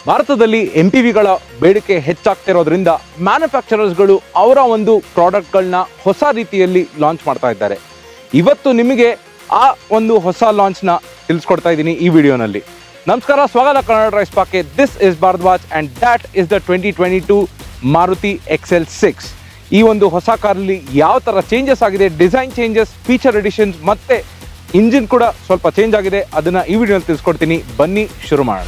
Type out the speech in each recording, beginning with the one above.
ಭಾರತದಲ್ಲಿ M P ವಿಗಳ ಬೇಡಿಕೆ ಹೆಚ್ಚಾಗ್ತಿರೋದ್ರಿಂದ ಮ್ಯಾನುಫ್ಯಾಕ್ಚರರ್ಸ್ಗಳು ಅವರ ಒಂದು ಪ್ರಾಡಕ್ಟ್ಗಳನ್ನ ಹೊಸ ರೀತಿಯಲ್ಲಿ ಲಾಂಚ್ ಮಾಡ್ತಾ ಇದ್ದಾರೆ ಇವತ್ತು ನಿಮಗೆ ಆ ಒಂದು ಹೊಸ ಲಾಂಚ್ನ ತಿಳಿಸ್ಕೊಡ್ತಾ ಇದ್ದೀನಿ ಈ ವಿಡಿಯೋನಲ್ಲಿ ನಮಸ್ಕಾರ ಸ್ವಾಗತ ಕನ್ನಡ ರೈಸ್ ಪಾಕೆ this is Bharadwaj and that is the twenty twenty two Maruti XL six ಈ ಒಂದು ಹೊಸ ಕಾರಲ್ಲಿ ಯಾವ ಥರ ಚೇಂಜಸ್ ಆಗಿದೆ ಡಿಸೈನ್ ಚೇಂಜಸ್ ಫೀಚರ್ ಎಡಿಷನ್ಸ್ ಮತ್ತೆ ಇಂಜಿನ್ ಕೂಡ ಸ್ವಲ್ಪ ಚೇಂಜ್ ಆಗಿದೆ ಅದನ್ನ ಈ ವಿಡಿಯೋನಲ್ಲಿ ತಿಳಿಸ್ಕೊಡ್ತೀನಿ ಬನ್ನಿ ಶುರು ಮಾಡೋಣ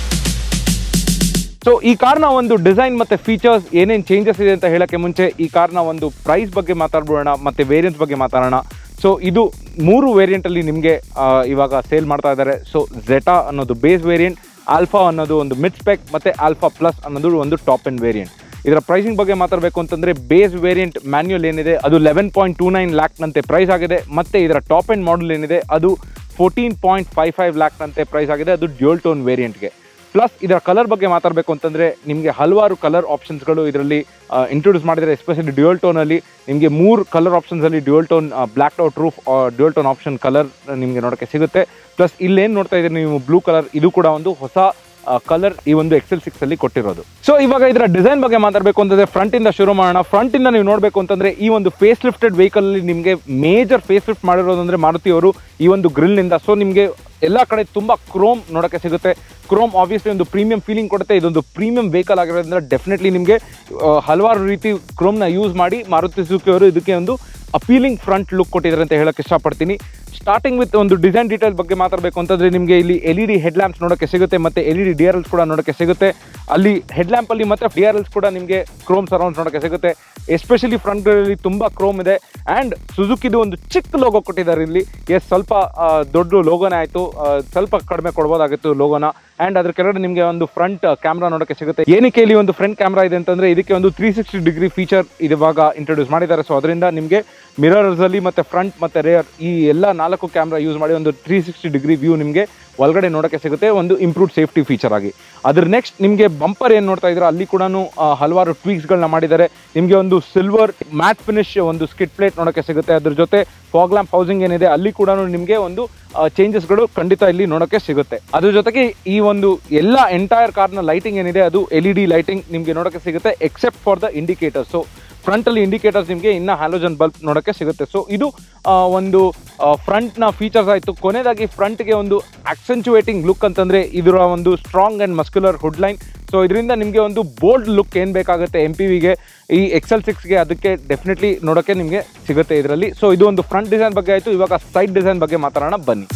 ಸೊ ಈ ಕಾರ್ನ ಒಂದು ಡಿಸೈನ್ ಮತ್ತೆ ಫೀಚರ್ಸ್ ಏನೇನು ಚೇಂಜಸ್ ಇದೆ ಅಂತ ಹೇಳಕ್ಕೆ ಮುಂಚೆ ಈ ಕಾರ್ನ ಒಂದು ಪ್ರೈಸ್ ಬಗ್ಗೆ ಮಾತಾಡ್ಬೋಣ ಮತ್ತೆ ವೇರಿಯಂಟ್ಸ್ ಬಗ್ಗೆ ಮಾತಾಡೋಣ ಸೊ ಇದು ಮೂರು ವೇರಿಯಂಟ್ ಅಲ್ಲಿ ನಿಮಗೆ ಇವಾಗ ಸೇಲ್ ಮಾಡ್ತಾ ಇದ್ದಾರೆ ಸೊ ಝೆಟಾ ಅನ್ನೋದು ಬೇಸ್ ವೇರಿಯಂಟ್ ಆಲ್ಫಾ ಅನ್ನೋದು ಒಂದು ಮಿಡ್ ಸ್ಪೆಕ್ ಮತ್ತೆ ಆಲ್ಫಾ ಪ್ಲಸ್ ಅನ್ನೋದು ಒಂದು ಟಾಪ್ ಅಂಡ್ ವೇರಿಯಂಟ್ ಇದರ ಪ್ರೈಸಿಂಗ್ ಬಗ್ಗೆ ಮಾತಾಡಬೇಕು ಅಂತಂದ್ರೆ ಬೇಸ್ ವೇರಿಯಂಟ್ ಮ್ಯಾನ್ಯುಯಲ್ ಏನಿದೆ ಅದು ಲೆವೆನ್ ಪಾಯಿಂಟ್ ಟೂ ನೈನ್ ಲ್ಯಾಕ್ನಂತೆ ಪ್ರೈಸ್ ಆಗಿದೆ ಮತ್ತೆ ಇದರ ಟಾಪ್ ಅಂಡ್ ಮಾಡಲ್ ಏನಿದೆ ಅದು ಫೋರ್ಟೀನ್ ಪಾಯಿಂಟ್ ಫೈವ್ ಫೈವ್ ಲ್ಯಾಕ್ನಂತೆ ಪ್ರೈಸ್ ಆಗಿದೆ ಅದು ಡ್ಯೂಲ್ ಟೋನ್ ವೇರಿಯಂಟ್ಗೆ ಪ್ಲಸ್ ಇದರ ಕಲರ್ ಬಗ್ಗೆ ಮಾತಾಡಬೇಕು ಅಂತಂದ್ರೆ ನಿಮಗೆ ಹಲವಾರು ಕಲರ್ ಆಪ್ಷನ್ಸ್ಗಳು ಇದರಲ್ಲಿ ಇಂಟ್ರೊಡ್ಯೂಸ್ ಮಾಡಿದರೆ ಎಸ್ಪೆಷಲಿ ಡ್ಯೂಯಲ್ ಟೋನಲ್ಲಿ ನಿಮಗೆ ಮೂರು ಕಲರ್ ಆಪ್ಷನ್ಸಲ್ಲಿ dual tone black out roof dual tone option colour ನಿಮಗೆ ನೋಡೋಕ್ಕೆ ಸಿಗುತ್ತೆ ಪ್ಲಸ್ ಇಲ್ಲೇನು ನೋಡ್ತಾ ಇದ್ದೀರಿ ನೀವು ಬ್ಲೂ ಕಲರ್ ಇದು ಕೂಡ ಒಂದು ಹೊಸ ಕಲರ್ ಈ ಒಂದು ಎಕ್ಸೆಲ್ ಸಿಕ್ಸ್ ಅಲ್ಲಿ ಕೊಟ್ಟಿರೋದು ಸೊ ಇವಾಗ ಇದರ ಡಿಸೈನ್ ಬಗ್ಗೆ ಮಾತಾಡಬೇಕು ಅಂತಂದ್ರೆ ಫ್ರಂಟ್ ಇಂದ ಶುರು ಮಾಡೋಣ ಫ್ರಂಟ್ ಇಂದ ನೀವು ನೋಡಬೇಕು ಅಂತಂದ್ರೆ ಈ ಒಂದು ಫೇಸ್ ಲಿಫ್ಟೆಡ್ ವೆಹಿಕಲ್ ಅಲ್ಲಿ ನಿಮಗೆ ಮೇಜರ್ ಫೇಸ್ ಲಿಫ್ಟ್ ಮಾಡಿರೋದಂದ್ರೆ ಮಾರುತಿ ಅವರು ಈ ಒಂದು ಗ್ರಿಲ್ ನಿಂದ ಸೊ ನಿಮಗೆ ಎಲ್ಲ ಕಡೆ ತುಂಬಾ ಕ್ರೋಮ್ ನೋಡಕ್ಕೆ ಸಿಗುತ್ತೆ ಕ್ರೋಮ್ ಆಬ್ವಿಯಸ್ಲಿ ಒಂದು ಪ್ರೀಮಿಯಂ ಫೀಲಿಂಗ್ ಕೊಡುತ್ತೆ ಇದೊಂದು ಪ್ರೀಮಿಯಂ ವೆಹಿಕಲ್ ಆಗಿರೋದ್ರಿಂದ ಡೆಫಿನೆಟ್ಲಿ ನಿಮಗೆ ಹಲವಾರು ರೀತಿ ಕ್ರೋಮ್ನ ಯೂಸ್ ಮಾಡಿ ಮಾರುತಿ ಸುಜುಕಿ ಅವರು ಇದಕ್ಕೆ ಒಂದು ಅಪೀಲಿಂಗ್ ಫ್ರಂಟ್ ಲುಕ್ ಕೊಟ್ಟಿದ್ದಾರೆ ಅಂತ ಹೇಳಕ್ಕೆ ಇಷ್ಟಪಡ್ತೀನಿ ಸ್ಟಾರ್ಟಿಂಗ್ ವಿತ್ ಒಂದು ಡಿಸೈನ್ ಡೀಟೇಲ್ ಬಗ್ಗೆ ಮಾತಾಡಬೇಕು ಅಂತಂದ್ರೆ ನಿಮಗೆ ಇಲ್ಲಿ L E D head lamps ನೋಡೋಕ್ಕೆ ಸಿಗುತ್ತೆ ಮತ್ತೆ L E D D R Ls ಕೂಡ ನೋಡೋಕ್ಕೆ ಸಿಗುತ್ತೆ ಅಲ್ಲಿ ಹೆಡ್ ಲ್ಯಾಂಪ್ ಅಲ್ಲಿ ಮತ್ತೆ ಡಿ ಆರ್ ಎಲ್ಸ್ ಕೂಡ ನಿಮಗೆ ಕ್ರೋಮ್ ಸರೌಂಡ್ಸ್ ನೋಡೋಕ್ಕೆ ಸಿಗುತ್ತೆ ಎಸ್ಪೆಷಲಿ ಫ್ರಂಟ್ ಅಲ್ಲಿ ತುಂಬಾ ಕ್ರೋಮ್ ಇದೆ ಅಂಡ್ ಸುಜುಕಿದು ಒಂದು ಚಿಕ್ಕ ಲೋಗೋ ಕೊಟ್ಟಿದ್ದಾರೆ ಇಲ್ಲಿ ಎಸ್ ಸ್ವಲ್ಪ ಆ, ದೊಡ್ಡ ಲೋಗೋನೇ ಆಯಿತು ಸ್ವಲ್ಪ ಕಡಿಮೆ ಕೊಡ್ಬೋದಾಗಿತ್ತು ಲೋಗೋನ ಅಂಡ್ ಅದ್ರ ಕೆಳಗಡೆ ನಿಮಗೆ ಒಂದು ಫ್ರಂಟ್ ಕ್ಯಾಮ್ರಾ ನೋಡೋಕ್ಕೆ ಸಿಗುತ್ತೆ ಏನಕ್ಕೆ ಇಲ್ಲಿ ಒಂದು ಫ್ರಂಟ್ ಕ್ಯಾಮ್ರಾ ಇದೆ ಅಂತಂದ್ರೆ ಇದಕ್ಕೆ ಒಂದು ತ್ರೀ ಸಿಕ್ಸ್ಟಿ ಡಿಗ್ರಿ ಫೀಚರ್ ಇವಾಗ ಇಂಟ್ರೊಡ್ಯೂಸ್ ಮಾಡಿದ್ದಾರೆ ಸೊ ಅದರಿಂದ ನಿಮಗೆ ಮಿರರ್ಸ್ ಅಲ್ಲಿ ಮತ್ತೆ ಫ್ರಂಟ್ ಮತ್ತೆ ರೇರ್ ಈ ಎಲ್ಲ ನಾಲ್ಕು ಕ್ಯಾಮ್ರಾ ಯೂಸ್ ಮಾಡಿ ಒಂದು ತ್ರೀ ಸಿಕ್ಸ್ಟಿ ಡಿಗ್ರಿ ವ್ಯೂ ನಿಮಗೆ ಒಳಗಡೆ ನೋಡೋಕ್ಕೆ ಸಿಗುತ್ತೆ ಒಂದು ಇಂಪ್ರೂವ್ಡ್ ಸೇಫ್ಟಿ ಫೀಚರ್ ಆಗಿ ಅದ್ರ ನೆಕ್ಸ್ಟ್ ನಿಮಗೆ ಬಂಪರ್ ಏನು ನೋಡ್ತಾ ಇದ್ರೆ ಅಲ್ಲಿ ಕೂಡ ಹಲವಾರು ಟ್ವೀಕ್ಸ್ಗಳನ್ನ ಮಾಡಿದ್ದಾರೆ ನಿಮಗೆ ಒಂದು ಸಿಲ್ವರ್ ಮ್ಯಾಟ್ ಫಿನಿಶ್ ಒಂದು ಸ್ಕಿಟ್ ಪ್ಲೇಟ್ ನೋಡೋಕ್ಕೆ ಸಿಗುತ್ತೆ ಅದ್ರ ಜೊತೆ ಫಾಗ್ ಲ್ಯಾಂಪ್ ಹೌಸಿಂಗ್ ಏನಿದೆ ಅಲ್ಲಿ ಕೂಡ ನಿಮಗೆ ಒಂದು ಚೇಂಜಸ್ಗಳು ಖಂಡಿತ ಇಲ್ಲಿ ನೋಡೋಕ್ಕೆ ಸಿಗುತ್ತೆ ಅದ್ರ ಜೊತೆಗೆ ಈ ಒಂದು ಎಲ್ಲ ಎಂಟೈರ್ ಕಾರ್ನ ಲೈಟಿಂಗ್ ಏನಿದೆ ಅದು ಎಲ್ ಇ ಡಿ ಲೈಟಿಂಗ್ ನಿಮಗೆ ನೋಡೋಕ್ಕೆ ಸಿಗುತ್ತೆ except for the indicator so front ಅಲ್ಲಿ ಇಂಡಿಕೇಟರ್ಸ್ ನಿಮಗೆ ಇನ್ನ ಹ್ಯಾಲೋಜನ್ ಬಲ್ಬ್ ನೋಡೋಕ್ಕೆ ಸಿಗುತ್ತೆ ಸೊ ಇದು ಆ, ಒಂದು ಫ್ರಂಟ್ ನ ಫೀಚರ್ಸ್ ಆಯ್ತು ಕೊನೆಯದಾಗಿ ಫ್ರಂಟ್ ಗೆ ಒಂದು ಅಕ್ಸೆಂಚುವೇಟಿಂಗ್ ಲುಕ್ ಅಂತಂದ್ರೆ ಇದರ ಒಂದು strong and muscular hood line so ಇದರಿಂದ ನಿಮಗೆ ಒಂದು ಬೋಲ್ಡ್ ಲುಕ್ ಏನು ಬೇಕಾಗುತ್ತೆ ಎಂ ಪಿ ವಿಗೆ ಈ ಎಕ್ಸೆಲ್ ಸಿಕ್ಸ್ಗೆ ಅದಕ್ಕೆ ಡೆಫಿನೆಟ್ಲಿ ನೋಡೋಕ್ಕೆ ನಿಮಗೆ ಸಿಗುತ್ತೆ ಇದರಲ್ಲಿ ಸೊ ಇದು ಒಂದು ಫ್ರಂಟ್ ಡಿಸೈನ್ ಬಗ್ಗೆ ಆಯಿತು ಇವಾಗ ಸೈಡ್ ಡಿಸೈನ್ ಬಗ್ಗೆ ಮಾತಾಡೋಣ ಬನ್ನಿ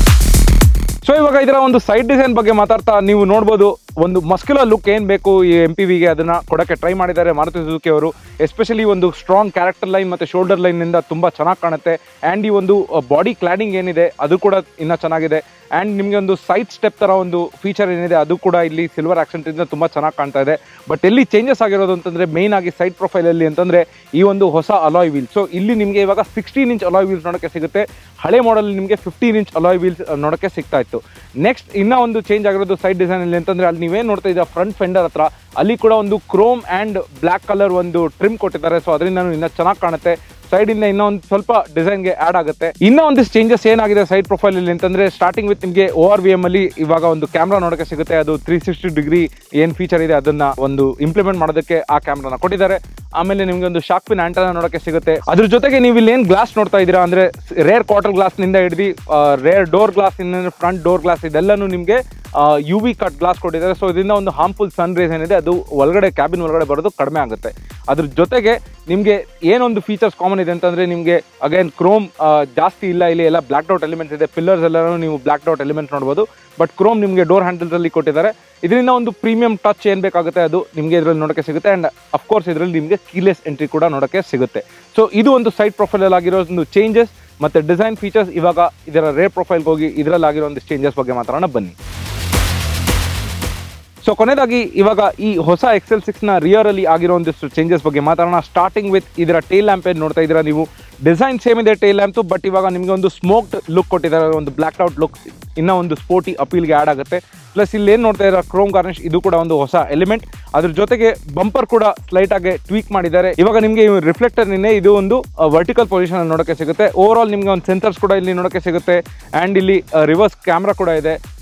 ಸೊ ಇವಾಗ ಇದರ ಒಂದು ಸೈಡ್ ಡಿಸೈನ್ ಬಗ್ಗೆ ಮಾತಾಡ್ತಾ ನೀವು ನೋಡ್ಬೋದು ಒಂದು ಮಸ್ಕ್ಯುಲರ್ ಲುಕ್ ಏನು ಬೇಕು ಈ ಎಂ ಪಿ ವಿಗೆ ಅದನ್ನ ಕೊಡೋಕ್ಕೆ ಟ್ರೈ ಮಾಡಿದ್ದಾರೆ ಮಾರುತಿ ಸುಜುಕಿ ಅವರು ಎಸ್ಪೆಷಲಿ ಒಂದು ಸ್ಟ್ರಾಂಗ್ ಕ್ಯಾರೆಕ್ಟರ್ ಲೈನ್ ಮತ್ತು ಶೋಲ್ಡರ್ ಲೈನಿಂದ ತುಂಬ ಚೆನ್ನಾಗಿ ಕಾಣುತ್ತೆ ಆ್ಯಂಡ್ ಈ ಒಂದು ಬಾಡಿ ಕ್ಲಾಡಿಂಗ್ ಏನಿದೆ ಅದು ಕೂಡ ಇನ್ನೂ ಚೆನ್ನಾಗಿದೆ ಆ್ಯಂಡ್ ನಿಮಗೆ ಒಂದು ಸೈಡ್ ಸ್ಟೆಪ್ ಥರ ಒಂದು ಫೀಚರ್ ಏನಿದೆ ಅದು ಕೂಡ ಇಲ್ಲಿ ಸಿಲ್ವರ್ ಇಂದ ತುಂಬ ಚೆನ್ನಾಗಿ ಕಾಣ್ತಾ ಇದೆ ಬಟ್ ಎಲ್ಲಿ ಚೇಂಜಸ್ ಆಗಿರೋದು ಅಂತಂದರೆ ಮೇಯ್ನ್ ಆಗಿ ಸೈಡ್ ಪ್ರೊಫೈಲಲ್ಲಿ ಅಂತಂದರೆ ಈ ಒಂದು ಹೊಸ ಅಲಾಯ್ ವೀಲ್ ಸೊ ಇಲ್ಲಿ ನಿಮಗೆ ಇವಾಗ ಸಿಕ್ಸ್ಟೀನ್ ಇಂಚ್ ಅಲಾಯ್ ವೀಲ್ಸ್ ನೋಡೋಕ್ಕೆ ಸಿಗುತ್ತೆ ಹಳೆ ಮಾಡಲ್ ನಿಮಗೆ ಫಿಫ್ಟೀನ್ ಇಂಚ್ ಅಲಾಯ್ ವೀಲ್ಸ್ ನೋಡೋಕ್ಕೆ ಸಿಗ್ತಾ ಇತ್ತು ನೆಕ್ಸ್ಟ್ ಇನ್ನೂ ಒಂದು ಚೇಂಜ್ ಆಗಿರೋದು ಸೈಡ್ ಡಿಸೈನಲ್ಲಿ ಅಂತಂದರೆ ಅಲ್ಲಿ ನೀವೇನು ನೋಡ್ತಾ ಇದ್ದೀರಾ ಫ್ರಂಟ್ ಫೆಂಡರ್ ಹತ್ರ ಅಲ್ಲಿ ಕೂಡ ಒಂದು ಕ್ರೋಮ್ ಆ್ಯಂಡ್ ಬ್ಲ್ಯಾಕ್ ಕಲರ್ ಒಂದು ಟ್ರಿಮ್ ಕೊಟ್ಟಿದ್ದಾರೆ ಸೊ ಅದರಿಂದ ಇನ್ನೂ ಚೆನ್ನಾಗಿ ಕಾಣುತ್ತೆ ಸೈಡ್ ಇಂದ ಇನ್ನೂ ಒಂದು ಸ್ವಲ್ಪ ಡಿಸೈನ್ಗೆ ಆಡ್ ಆಗುತ್ತೆ ಇನ್ನೂ ಒಂದಿಷ್ಟು ಚೇಂಜಸ್ ಏನಾಗಿದೆ ಸೈಡ್ ಪ್ರೊಫೈಲ್ ಅಲ್ಲಿ ಅಂತಂದ್ರೆ ಸ್ಟಾರ್ಟಿಂಗ್ ವಿತ್ ನಿಮಗೆ ಓ ಆರ್ ವಿ ಎಂ ಅಲ್ಲಿ ಇವಾಗ ಒಂದು ಕ್ಯಾಮ್ರಾ ನೋಡೋಕೆ ಸಿಗುತ್ತೆ ಅದು ತ್ರೀ ಸಿಕ್ಸ್ಟಿ ಡಿಗ್ರಿ ಏನ್ ಫೀಚರ್ ಇದೆ ಅದನ್ನ ಒಂದು ಇಂಪ್ಲಿಮೆಂಟ್ ಮಾಡೋದಕ್ಕೆ ಆ ಕ್ಯಾಮ್ರಾನ ಕೊಟ್ಟಿದ್ದಾರೆ ಆಮೇಲೆ ನಿಮ್ಗೆ ಒಂದು ಶಾಕ್ ಪಿನ್ ಆಂಟನ ನೋಡೋಕೆ ಸಿಗುತ್ತೆ ಅದ್ರ ಜೊತೆಗೆ ನೀವು ಇಲ್ಲಿ ಏನ್ ಗ್ಲಾಸ್ ನೋಡ್ತಾ ಇದ್ದೀರಾ ಅಂದ್ರೆ ರೇರ್ ಕ್ವಾರ್ಟರ್ ಗ್ಲಾಸ್ ನಿಂದ ಹಿಡಿದು rear door glass front door glass ಇದೆಲ್ಲನೂ ನಿಮಗೆ ಯು ವಿ ಕಟ್ ಗ್ಲಾಸ್ ಕೊಟ್ಟಿದ್ದಾರೆ ಸೊ ಇದರಿಂದ ಒಂದು ಹಾರ್ಮ್ಫುಲ್ ಸನ್ ರೇಸ್ ಏನಿದೆ ಅದು ಒಳಗಡೆ ಕ್ಯಾಬಿನ್ ಒಳಗಡೆ ಬರೋದು ಕಡಿಮೆ ಆಗುತ್ತೆ ಅದ್ರ ಜೊತೆಗೆ ನಿಮಗೆ ಏನೊಂದು ಫೀಚರ್ಸ್ ಕಾಮನ್ ಇದೆ ಅಂತಂದ್ರೆ ನಿಮಗೆ ಅಗೇನ್ ಕ್ರೋಮ್ ಜಾಸ್ತಿ ಇಲ್ಲ ಇಲ್ಲಿ ಎಲ್ಲ ಬ್ಲಾಕ್ ಡೌಟ್ ಎಲಿಮೆಂಟ್ಸ್ ಇದೆ ಪಿಲ್ಲರ್ಸ್ ಎಲ್ಲರೂ ನೀವು ಬ್ಲಾಕ್ ಡೌಟ್ ಎಲಿಮೆಂಟ್ಸ್ ನೋಡ್ಬೋದು ಬಟ್ ಕ್ರೋಮ್ ನಿಮಗೆ ಡೋರ್ ಹ್ಯಾಂಡಲ್ಸ್ ಅಲ್ಲಿ ಕೊಟ್ಟಿದ್ದಾರೆ ಇದರಿಂದ ಒಂದು ಪ್ರೀಮಿಯಂ ಟಚ್ ಏನು ಬೇಕಾಗುತ್ತೆ ಅದು ನಿಮಗೆ ಇದರಲ್ಲಿ ನೋಡೋಕ್ಕೆ ಸಿಗುತ್ತೆ ಆ್ಯಂಡ್ ಅಫ್ಕೋರ್ಸ್ ಇದರಲ್ಲಿ ನಿಮಗೆ ಕೀಲೆಸ್ ಎಂಟ್ರಿ ಕೂಡ ನೋಡೋಕ್ಕೆ ಸಿಗುತ್ತೆ ಸೊ ಇದು ಒಂದು ಸೈಡ್ ಪ್ರೊಫೈಲ್ ಆಗಿರೋ ಒಂದು ಚೇಂಜಸ್ ಮತ್ತೆ ಡಿಸೈನ್ ಫೀಚರ್ಸ್ ಇವಾಗ ಇದರ ರೇರ್ ಪ್ರೊಫೈಲ್ಗೆ ಹೋಗಿ ಇದರಲ್ಲಿ ಆಗಿರೋ ಒಂದು ಚೇಂಜಸ್ ಬಗ್ಗೆ ಮಾತಾಡೋಣ ಬನ್ನಿ ಸೊ ಕೊನೆಯದಾಗಿ ಇವಾಗ ಈ ಹೊಸ ಎಕ್ಸೆಲ್ ಸಿಕ್ಸ್ ನ ರಿಯರ್ ಅಲ್ಲಿ ಆಗಿರೋ ಒಂದಿಷ್ಟು ಚೇಂಜಸ್ ಬಗ್ಗೆ ಮಾತಾಡೋಣ ಸ್ಟಾರ್ಟಿಂಗ್ ವಿತ್ ಇದರ ಟೇಲ್ ಲ್ಯಾಂಪ್ ಏನ್ ನೋಡ್ತಾ ಇದ್ದೀರಾ ನೀವು ಡಿಸೈನ್ ಸೇಮ್ ಇದೆ ಟೇಲ್ ಲ್ಯಾಂಪ್ ಬಟ್ ಇವಾಗ ನಿಮಗೆ ಒಂದು ಸ್ಮೋಕ್ಡ್ ಲುಕ್ ಕೊಟ್ಟಿದ್ದಾರೆ ಒಂದು ಬ್ಲ್ಯಾಕ್ ಔಟ್ ಲುಕ್ ಇನ್ನೂ ಒಂದು ಸ್ಪೋರ್ಟಿ ಅಪೀಲ್ಗೆ ಆಡ್ ಆಗುತ್ತೆ ಪ್ಲಸ್ ಇಲ್ಲಿ ಏನು ನೋಡ್ತಾ ಇರೋ ಕ್ರೋಮ್ ಗಾರ್ನಿಶ್ ಇದು ಕೂಡ ಒಂದು ಹೊಸ ಎಲಿಮೆಂಟ್ ಅದ್ರ ಜೊತೆಗೆ ಬಂಪರ್ ಕೂಡ ಸ್ಲೈಟ್ ಆಗಿ ಟ್ವೀಕ್ ಮಾಡಿದ್ದಾರೆ ಇವಾಗ ನಿಮಗೆ ರಿಫ್ಲೆಕ್ಟರ್ ನಿನ್ನೆ ಇದು ಒಂದು ವರ್ಟಿಕಲ್ ಪೊಸಿಷನ್ ನೋಡೋಕೆ ಸಿಗುತ್ತೆ ಓವರ್ ಆಲ್ ನಿಮಗೆ ಒಂದು ಸೆನ್ಸರ್ಸ್ ಕೂಡ ಇಲ್ಲಿ ನೋಡೋಕೆ ಸಿಗುತ್ತೆ ಆ್ಯಂಡ್ ಇಲ್ಲಿ ರಿವರ್ಸ್ ಕ್ಯಾಮ್ರಾ ಕೂಡ ಇದೆ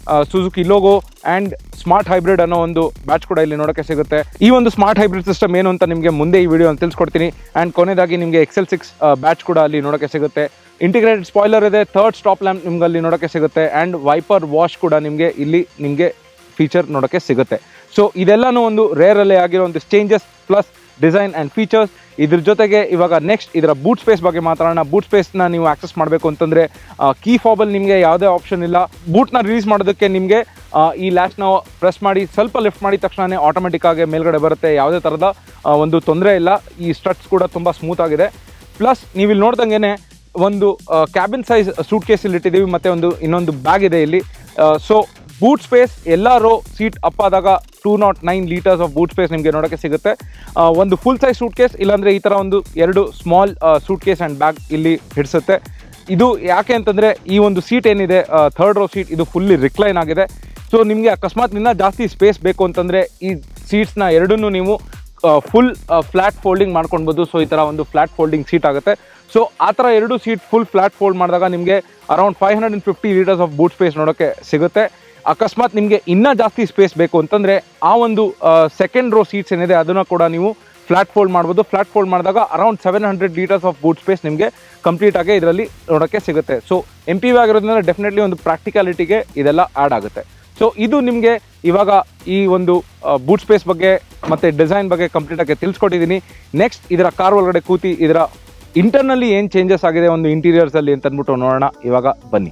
Suzuki logo and smart hybrid ಅನ್ನೋ ಒಂದು ಬ್ಯಾಚ್ ಕೂಡ ಇಲ್ಲಿ ನೋಡೋಕ್ಕೆ ಸಿಗುತ್ತೆ ಈ ಒಂದು ಸ್ಮಾರ್ಟ್ ಹೈಬ್ರಿಡ್ ಸಿಸ್ಟಮ್ ಏನು ಅಂತ ನಿಮಗೆ ಮುಂದೆ ಈ ವಿಡಿಯೋ ತಿಳಿಸ್ಕೊಡ್ತೀನಿ ಆ್ಯಂಡ್ ಕೊನೆಯದಾಗಿ ನಿಮಗೆ ಎಕ್ಸೆಲ್ ಸಿಕ್ಸ್ ಬ್ಯಾಚ್ ಕೂಡ ಅಲ್ಲಿ ನೋಡೋಕ್ಕೆ ಸಿಗುತ್ತೆ ಇಂಟಿಗ್ರೇಟೆಡ್ ಸ್ಪಾಯ್ಲರ್ ಇದೆ ಥರ್ಡ್ ಸ್ಟಾಪ್ ಲ್ಯಾಂಪ್ ನಿಮ್ಗೆ ಅಲ್ಲಿ ನೋಡೋಕ್ಕೆ ಸಿಗುತ್ತೆ ಆ್ಯಂಡ್ ವೈಪರ್ ವಾಶ್ ಕೂಡ ನಿಮಗೆ ಇಲ್ಲಿ ನಿಮಗೆ ಫೀಚರ್ ನೋಡೋಕ್ಕೆ ಸಿಗುತ್ತೆ ಸೊ ಇದೆಲ್ಲನೂ ಒಂದು ರೇರಲ್ಲಿ ಆಗಿರೋ ಒಂದು changes plus design and features ಇದ್ರ ಜೊತೆಗೆ ಇವಾಗ ನೆಕ್ಸ್ಟ್ ಇದರ ಬೂಟ್ ಸ್ಪೇಸ್ ಬಗ್ಗೆ ಮಾತಾಡೋಣ ಬೂಟ್ ಸ್ಪೇಸ್ನ ನೀವು ಆಕ್ಸೆಸ್ ಮಾಡಬೇಕು ಅಂತಂದರೆ ಕೀ ಫಾಬಲ್ಲಿ ನಿಮಗೆ ಯಾವುದೇ ಆಪ್ಷನ್ ಇಲ್ಲ ಬೂಟ್ನ ರಿಲೀಸ್ ಮಾಡೋದಕ್ಕೆ ನಿಮಗೆ ಈ ಲ್ಯಾಚ್ನ ಪ್ರೆಸ್ ಮಾಡಿ ಸ್ವಲ್ಪ ಲಿಫ್ಟ್ ಮಾಡಿದ ತಕ್ಷಣವೇ ಆಟೋಮೆಟಿಕ್ ಆಗಿ ಮೇಲ್ಗಡೆ ಬರುತ್ತೆ ಯಾವುದೇ ಥರದ ಆ, ಒಂದು ತೊಂದರೆ ಇಲ್ಲ ಈ ಸ್ಟ್ರಟ್ಸ್ ಕೂಡ ತುಂಬ ಸ್ಮೂತ್ ಆಗಿದೆ ಪ್ಲಸ್ ನೀವು ಇಲ್ಲಿ ನೋಡ್ದಂಗೆ ಒಂದು ಕ್ಯಾಬಿನ್ ಸೈಜ್ ಸೂಟ್ ಕೇಸ್ ಇಲ್ಲಿ ಇಟ್ಟಿದ್ದೀವಿ ಮತ್ತು ಒಂದು ಇನ್ನೊಂದು ಬ್ಯಾಗ್ ಇದೆ ಇಲ್ಲಿ ಸೊ ಬೂಟ್ ಸ್ಪೇಸ್ ಎಲ್ಲ ರೋ ಸೀಟ್ ಅಪ್ ಆದಾಗ two nought nine litres of boot space ನಿಮಗೆ ನೋಡೋಕ್ಕೆ ಸಿಗುತ್ತೆ ಆ, ಒಂದು ಫುಲ್ ಸೈಜ್ ಸೂಟ್ ಕೇಸ್ ಇಲ್ಲಾಂದರೆ ಈ ಥರ ಒಂದು ಎರಡು small suitcase and bag ಇಲ್ಲಿ ಹಿಡಿಸುತ್ತೆ ಇದು ಯಾಕೆ ಅಂತಂದರೆ ಈ ಒಂದು ಸೀಟ್ ಏನಿದೆ ಥರ್ಡ್ ರೋ ಸೀಟ್ ಇದು ಫುಲ್ಲಿ ರಿಕ್ಲೈನ್ ಆಗಿದೆ ಸೊ ನಿಮಗೆ ಅಕಸ್ಮಾತ್ ಇನ್ನೂ ಜಾಸ್ತಿ ಸ್ಪೇಸ್ ಬೇಕು ಅಂತಂದರೆ ಈ ಸೀಟ್ಸ್ನ ಎರಡನ್ನೂ ನೀವು ಫುಲ್ ಫ್ಲ್ಯಾಟ್ ಫೋಲ್ಡಿಂಗ್ ಮಾಡ್ಕೊಳ್ಬೋದು ಸೊ ಈ ಥರ ಒಂದು ಫ್ಲ್ಯಾಟ್ ಫೋಲ್ಡಿಂಗ್ ಸೀಟ್ ಆಗುತ್ತೆ ಸೊ ಆ ಥರ ಎರಡು ಸೀಟ್ ಫುಲ್ ಫ್ಲ್ಯಾಟ್ ಫೋಲ್ಡ್ ಮಾಡಿದಾಗ ನಿಮಗೆ around five hundred and fifty litres of boot space ನೋಡೋಕ್ಕೆ ಸಿಗುತ್ತೆ ಅಕಸ್ಮಾತ್ ನಿಮಗೆ ಇನ್ನೂ ಜಾಸ್ತಿ ಸ್ಪೇಸ್ ಬೇಕು ಅಂತಂದರೆ ಆ ಒಂದು ಸೆಕೆಂಡ್ ರೋ ಸೀಟ್ಸ್ ಏನಿದೆ ಅದನ್ನು ಕೂಡ ನೀವು ಫ್ಲ್ಯಾಟ್ ಫೋಲ್ಡ್ ಮಾಡ್ಬೋದು ಫ್ಲ್ಯಾಟ್ ಫೋಲ್ಡ್ ಮಾಡಿದಾಗ around seven hundred litres of boot space ನಿಮಗೆ ಕಂಪ್ಲೀಟ್ ಆಗಿ ಇದರಲ್ಲಿ ನೋಡೋಕ್ಕೆ ಸಿಗುತ್ತೆ ಸೊ ಎಂ ಪಿ ವಿ ಆಗಿರೋದ್ರಿಂದ ಡೆಫಿನೆಟ್ಲಿ ಒಂದು ಪ್ರಾಕ್ಟಿಕಾಲಿಟಿಗೆ ಇದೆಲ್ಲ ಆ್ಯಡ್ ಆಗುತ್ತೆ ಸೊ ಇದು ನಿಮಗೆ ಇವಾಗ ಈ ಒಂದು ಬೂಟ್ ಸ್ಪೇಸ್ ಬಗ್ಗೆ ಮತ್ತು ಡಿಸೈನ್ ಬಗ್ಗೆ ಕಂಪ್ಲೀಟಾಗಿ ತಿಳಿಸ್ಕೊಟ್ಟಿದ್ದೀನಿ ನೆಕ್ಸ್ಟ್ ಇದರ ಕಾರ್ ಒಳಗಡೆ ಕೂತಿ ಇದರ ಇಂಟರ್ನಲ್ಲಿ ಏನು ಚೇಂಜಸ್ ಆಗಿದೆ ಒಂದು ಇಂಟೀರಿಯರ್ಸಲ್ಲಿ ಅಂತ ಅಂದ್ಬಿಟ್ಟು ನೋಡೋಣ ಇವಾಗ ಬನ್ನಿ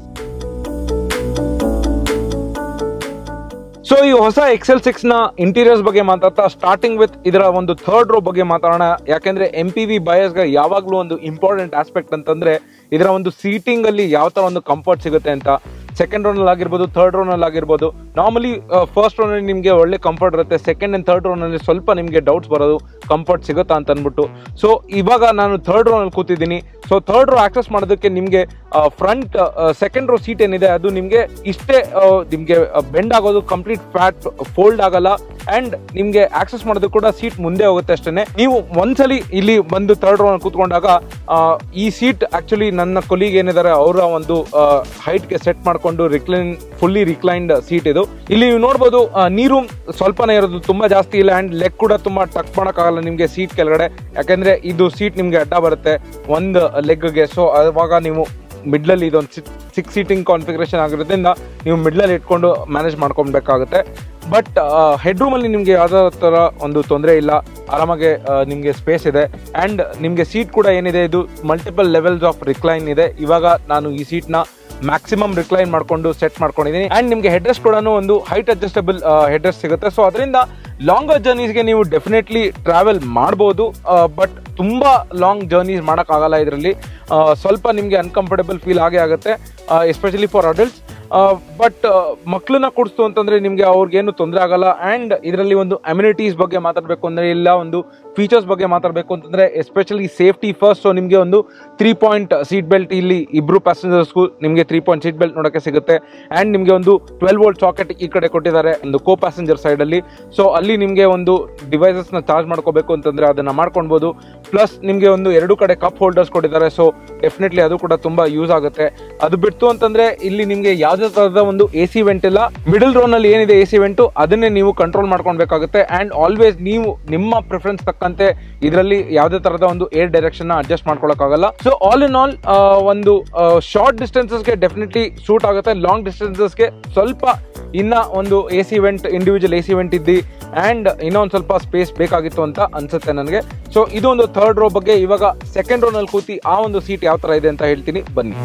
ಸೊ ಈ ಹೊಸ ಎಕ್ಸೆಲ್ ಸಿಕ್ಸ್ ನ ಇಂಟೀರಿಯರ್ಸ್ ಬಗ್ಗೆ ಮಾತಾಡ್ತಾ ಸ್ಟಾರ್ಟಿಂಗ್ ವಿತ್ ಇದರ ಒಂದು ಥರ್ಡ್ ರೋ ಬಗ್ಗೆ ಮಾತಾಡೋಣ ಯಾಕೆಂದ್ರೆ ಎಂ ಪಿ ವಿ ಬಯಸ್ಗೆ ಯಾವಾಗಲೂ ಒಂದು ಇಂಪಾರ್ಟೆಂಟ್ ಆಸ್ಪೆಕ್ಟ್ ಅಂತಂದ್ರೆ ಇದರ ಒಂದು ಸೀಟಿಂಗ್ ಅಲ್ಲಿ ಯಾವ ತರ ಒಂದು ಕಂಫರ್ಟ್ ಸಿಗುತ್ತೆ ಅಂತ ಸೆಕೆಂಡ್ ರೋನಲ್ಲಿ ಆಗಿರ್ಬೋದು ಥರ್ಡ್ ರೋನಲ್ಲಿ ಆಗಿರ್ಬೋದು ನಾರ್ಮಲಿ ಫಸ್ಟ್ ರೋನಲ್ಲಿ ನಿಮಗೆ ಒಳ್ಳೆ ಕಂಫರ್ಟ್ ಇರುತ್ತೆ ಸೆಕೆಂಡ್ ಅಂಡ್ ಥರ್ಡ್ ರೋನಲ್ಲಿ ಸ್ವಲ್ಪ ನಿಮಗೆ ಡೌಟ್ಸ್ ಬರೋದು ಕಂಫರ್ಟ್ ಸಿಗುತ್ತಾ ಅಂತ ಅಂದ್ಬಿಟ್ಟು ಸೊ ಇವಾಗ ನಾನು ಥರ್ಡ್ ರೋನಲ್ಲಿ ಕೂತಿದ್ದೀನಿ ಸೊ ಥರ್ಡ್ ರೋ ಆಕ್ಸೆಸ್ ಮಾಡೋದಕ್ಕೆ ನಿಮಗೆ ಫ್ರಂಟ್ ಸೆಕೆಂಡ್ ರೋ ಸೀಟ್ ಏನಿದೆ ಅದು ನಿಮಗೆ ಇಷ್ಟೇ ನಿಮಗೆ ಬೆಂಡ್ ಆಗೋದು ಕಂಪ್ಲೀಟ್ ಫ್ಯಾಟ್ ಫೋಲ್ಡ್ ಆಗಲ್ಲ ಅಂಡ್ ನಿಮಗೆ ಆಕ್ಸೆಸ್ ಮಾಡೋದಕ್ಕೆ ಕೂಡ ಸೀಟ್ ಮುಂದೆ ಹೋಗುತ್ತೆ ಅಷ್ಟೇ ನೀವು ಒಂದ್ಸಲಿ ಇಲ್ಲಿ ಬಂದು ಥರ್ಡ್ ರೋ ಕೂತ್ಕೊಂಡಾಗ ಆ, ಈ ಸೀಟ್ ಆಕ್ಚುಲಿ ನನ್ನ ಕೊಲಿಗ್ ಏನಿದ್ದಾರೆ ಅವರ ಒಂದು ಹೈಟ್ಗೆ ಸೆಟ್ ಮಾಡ್ಕೊಂಡು ರಿಕ್ಲೈನ್ ಫುಲ್ಲಿ ರಿಕ್ಲೈನ್ಡ್ ಸೀಟ್ ಇದು ಇಲ್ಲಿ ನೀವು ನೋಡ್ಬೋದು ಆ, ನೀರು ಸ್ವಲ್ಪನೇ ಇರೋದು ತುಂಬಾ ಜಾಸ್ತಿ ಇಲ್ಲ ಅಂಡ್ ಲೆಗ್ ಕೂಡ ತುಂಬಾ ಟಕ್ ಮಾಡೋಕ್ಕಾಗಲ್ಲ ನಿಮಗೆ ಸೀಟ್ ಕೆಳಗಡೆ ಯಾಕಂದ್ರೆ ಇದು ಸೀಟ್ ನಿಮಗೆ ಅಡ್ಡ ಬರುತ್ತೆ ಒಂದು ಲೆಗ್ಗೆ ಸೊ ಅವಾಗ ನೀವು ಮಿಡ್ಲಲ್ಲಿ ಇದೊಂದು ಸಿಕ್ಸ್ ಸೀಟಿಂಗ್ ಕಾನ್ಫಿಗರೇಷನ್ ಆಗಿರೋದ್ರಿಂದ ನೀವು ಮಿಡ್ಲಲ್ಲಿ ಇಟ್ಕೊಂಡು ಮ್ಯಾನೇಜ್ ಮಾಡ್ಕೊಬೇಕಾಗುತ್ತೆ ಬಟ್ ಹೆಡ್ ರೂಮಲ್ಲಿ ನಿಮಗೆ ಯಾವುದೇ ಥರ ಒಂದು ತೊಂದರೆ ಇಲ್ಲ ಆರಾಮಾಗಿ ನಿಮಗೆ ಸ್ಪೇಸ್ ಇದೆ ಆ್ಯಂಡ್ ನಿಮಗೆ ಸೀಟ್ ಕೂಡ ಏನಿದೆ ಇದು ಮಲ್ಟಿಪಲ್ ಲೆವೆಲ್ಸ್ ಆಫ್ ರಿಕ್ಲೈನ್ ಇದೆ ಇವಾಗ ನಾನು ಈ ಸೀಟ್ನ ಮ್ಯಾಕ್ಸಿಮಮ್ ರಿಕ್ಲೈನ್ ಮಾಡ್ಕೊಂಡು ಸೆಟ್ ಮಾಡ್ಕೊಂಡಿದ್ದೀನಿ ಆ್ಯಂಡ್ ನಿಮಗೆ ಹೆಡ್ರೆಸ್ ಕೂಡ ಒಂದು ಹೈಟ್ ಅಡ್ಜಸ್ಟಬಲ್ ಹೆಡ್ರೆಸ್ ಸಿಗುತ್ತೆ ಸೊ ಅದರಿಂದ ಲಾಂಗರ್ ಜರ್ನೀಸ್ಗೆ ನೀವು ಡೆಫಿನೆಟ್ಲಿ ಟ್ರಾವೆಲ್ ಮಾಡ್ಬೋದು ಬಟ್ ತುಂಬ ಲಾಂಗ್ ಜರ್ನೀಸ್ ಮಾಡೋಕ್ಕಾಗಲ್ಲ ಇದರಲ್ಲಿ ಸ್ವಲ್ಪ ನಿಮಗೆ ಅನ್ಕಂಫರ್ಟಬಲ್ ಫೀಲ್ ಆಗೇ ಆಗುತ್ತೆ ಎಸ್ಪೆಷಲಿ ಫಾರ್ ಅಡಲ್ಟ್ಸ್ ಬಟ್ ಮಕ್ಕಳನ್ನ ಕೊಡಿಸ್ತು ಅಂತಂದ್ರೆ ನಿಮಗೆ ಅವ್ರಿಗೇನು ತೊಂದರೆ ಆಗಲ್ಲ ಆ್ಯಂಡ್ ಇದರಲ್ಲಿ ಒಂದು ಅಮ್ಯುನಿಟೀಸ್ ಬಗ್ಗೆ ಮಾತಾಡಬೇಕು ಅಂದರೆ ಇಲ್ಲ ಒಂದು ಫೀಚರ್ಸ್ ಬಗ್ಗೆ ಮಾತಾಡಬೇಕು ಅಂತಂದ್ರೆ ಎಸ್ಪೆಷಲಿ ಸೇಫ್ಟಿ ಫಸ್ಟ್ ಸೊ ನಿಮಗೆ ಒಂದು ತ್ರೀ ಪಾಯಿಂಟ್ ಸೀಟ್ ಬೆಲ್ಟ್ ಇಲ್ಲಿ ಇಬ್ರು ಪ್ಯಾಸೆಂಜರ್ಸ್ಗೂ ನಿಮಗೆ ತ್ರೀ ಪಾಯಿಂಟ್ ಸೀಟ್ ಬೆಲ್ಟ್ ನೋಡೋಕ್ಕೆ ಸಿಗುತ್ತೆ ಆ್ಯಂಡ್ ನಿಮಗೆ ಒಂದು ಟ್ವೆಲ್ ವೋಲ್ಟ್ ಸಾಕೆಟ್ ಈ ಕಡೆ ಕೊಟ್ಟಿದ್ದಾರೆ ಒಂದು ಕೋ ಪ್ಯಾಸೆಂಜರ್ ಸೈಡಲ್ಲಿ ಸೊ ಅಲ್ಲಿ ನಿಮಗೆ ಒಂದು ಡಿವೈಸಸ್ನ ಚಾರ್ಜ್ ಮಾಡ್ಕೋಬೇಕು ಅಂತಂದ್ರೆ ಅದನ್ನ ಮಾಡ್ಕೊಳ್ಬೋದು ಪ್ಲಸ್ ನಿಮಗೆ ಒಂದು ಎರಡು ಕಡೆ ಕಪ್ ಹೋಲ್ಡರ್ಸ್ ಕೊಟ್ಟಿದ್ದಾರೆ ಸೊ ಡೆಫಿನೆಟ್ಲಿ ಅದು ಕೂಡ ತುಂಬಾ ಯೂಸ್ ಆಗುತ್ತೆ ಅದು ಬಿಟ್ಟು ಅಂತಂದ್ರೆ ಇಲ್ಲಿ ನಿಮಗೆ ಯಾವುದೇ ತರಹದ ಒಂದು ಎ ಸಿ ವೆಂಟ್ ಇಲ್ಲ ಮಿಡಲ್ ರೋನಲ್ಲಿ ಏನಿದೆ ಎ ಸಿ ವೆಂಟು ಅದನ್ನೇ ನೀವು ಕಂಟ್ರೋಲ್ ಮಾಡ್ಕೊಳ್ಬೇಕಾಗುತ್ತೆ ಅಂಡ್ ಆಲ್ವೇಸ್ ನೀವು ನಿಮ್ಮ ಪ್ರಿಫರೆನ್ಸ್ ತಕ್ಕಂತೆ ಇದರಲ್ಲಿ ಯಾವುದೇ ತರಹದ ಒಂದು ಏರ್ ಡೈರೆಕ್ಷನ್ ಅಡ್ಜಸ್ಟ್ ಮಾಡ್ಕೊಳಕ್ಕಾಗಲ್ಲ ಸೊ ಆಲ್ ಇನ್ ಆಲ್ ಒಂದು ಶಾರ್ಟ್ ಡಿಸ್ಟೆನ್ಸಸ್ಗೆ ಡೆಫಿನೆಟ್ಲಿ ಸೂಟ್ ಆಗುತ್ತೆ ಲಾಂಗ್ ಡಿಸ್ಟೆನ್ಸಸ್ಗೆ ಸ್ವಲ್ಪ ಇನ್ನ ಒಂದು A C vent individual A C vent ಇದ್ದಿ ಆ್ಯಂಡ್ ಇನ್ನೊಂದು ಸ್ವಲ್ಪ ಸ್ಪೇಸ್ ಬೇಕಾಗಿತ್ತು ಅಂತ ಅನ್ಸುತ್ತೆ ನನಗೆ ಸೊ ಇದು ಒಂದು ಥರ್ಡ್ ರೋ ಬಗ್ಗೆ ಇವಾಗ ಸೆಕೆಂಡ್ ರೋನಲ್ಲಿ ಕೂತಿ ಆ ಒಂದು ಸೀಟ್ ಯಾವ ಥರ ಇದೆ ಅಂತ ಹೇಳ್ತೀನಿ ಬನ್ನಿ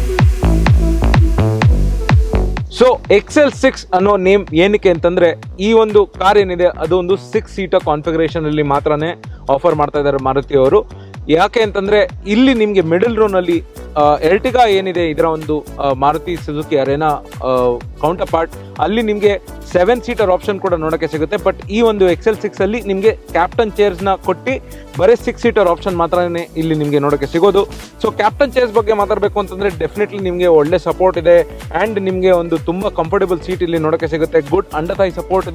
ಸೊ ಎಕ್ಸೆಲ್ ಸಿಕ್ಸ್ ಅನ್ನೋ ನೇಮ್ ಏನಕ್ಕೆ ಅಂತಂದ್ರೆ ಈ ಒಂದು ಕಾರ್ ಏನಿದೆ ಅದು ಒಂದು ಸಿಕ್ಸ್ ಸೀಟರ್ ಕಾನ್ಫಿಗರೇಷನ್ ಅಲ್ಲಿ ಮಾತ್ರನೇ ಆಫರ್ ಮಾಡ್ತಾ ಇದ್ದಾರೆ ಮಾರುತಿ ಅವರು ಯಾಕೆ ಅಂತಂದ್ರೆ ಇಲ್ಲಿ ನಿಮ್ಗೆ ಮಿಡಲ್ ರೋನಲ್ಲಿ ಎರ್ಟಿಗಾ ಏನಿದೆ ಇದರ ಒಂದು ಆ, Maruti Suzuki Arena counterpart ಅಲ್ಲಿ ನಿಮ್ಗೆ ಸೆವೆನ್ ಸೀಟರ್ ಆಪ್ಷನ್ ಕೂಡ ನೋಡಕ್ಕೆ ಸಿಗುತ್ತೆ ಬಟ್ ಈ ಒಂದು ಎಕ್ಸೆಲ್ ಸಿಕ್ಸ್ ಅಲ್ಲಿ ನಿಮ್ಗೆ ಕ್ಯಾಪ್ಟನ್ ಚೇರ್ಸ್ ನ ಕೊಟ್ಟು ಬರೀ ಸಿಕ್ಸ್ ಸೀಟರ್ ಆಪ್ಷನ್ ಮಾತ್ರನೇ ಇಲ್ಲಿ ನಿಮ್ಗೆ ನೋಡಕ್ಕೆ ಸಿಗೋದು ಸೊ ಕ್ಯಾಪ್ಟನ್ ಚೇರ್ಸ್ ಬಗ್ಗೆ ಮಾತಾಡಬೇಕು ಅಂತಂದ್ರೆ ಡೆಫಿನೆಟ್ಲಿ ನಿಮ್ಗೆ ಒಳ್ಳೆ ಸಪೋರ್ಟ್ ಇದೆ ಅಂಡ್ ನಿಮ್ಗೆ ಒಂದು ತುಂಬಾ ಕಂಫರ್ಟಬಲ್ ಸೀಟ್ ಇಲ್ಲಿ ನೋಡಕ್ಕೆ ಸಿಗುತ್ತೆ ಗುಡ್ ಅಂಡರ್ ಥೈ ಸಪೋರ್ಟ್ ಇದೆ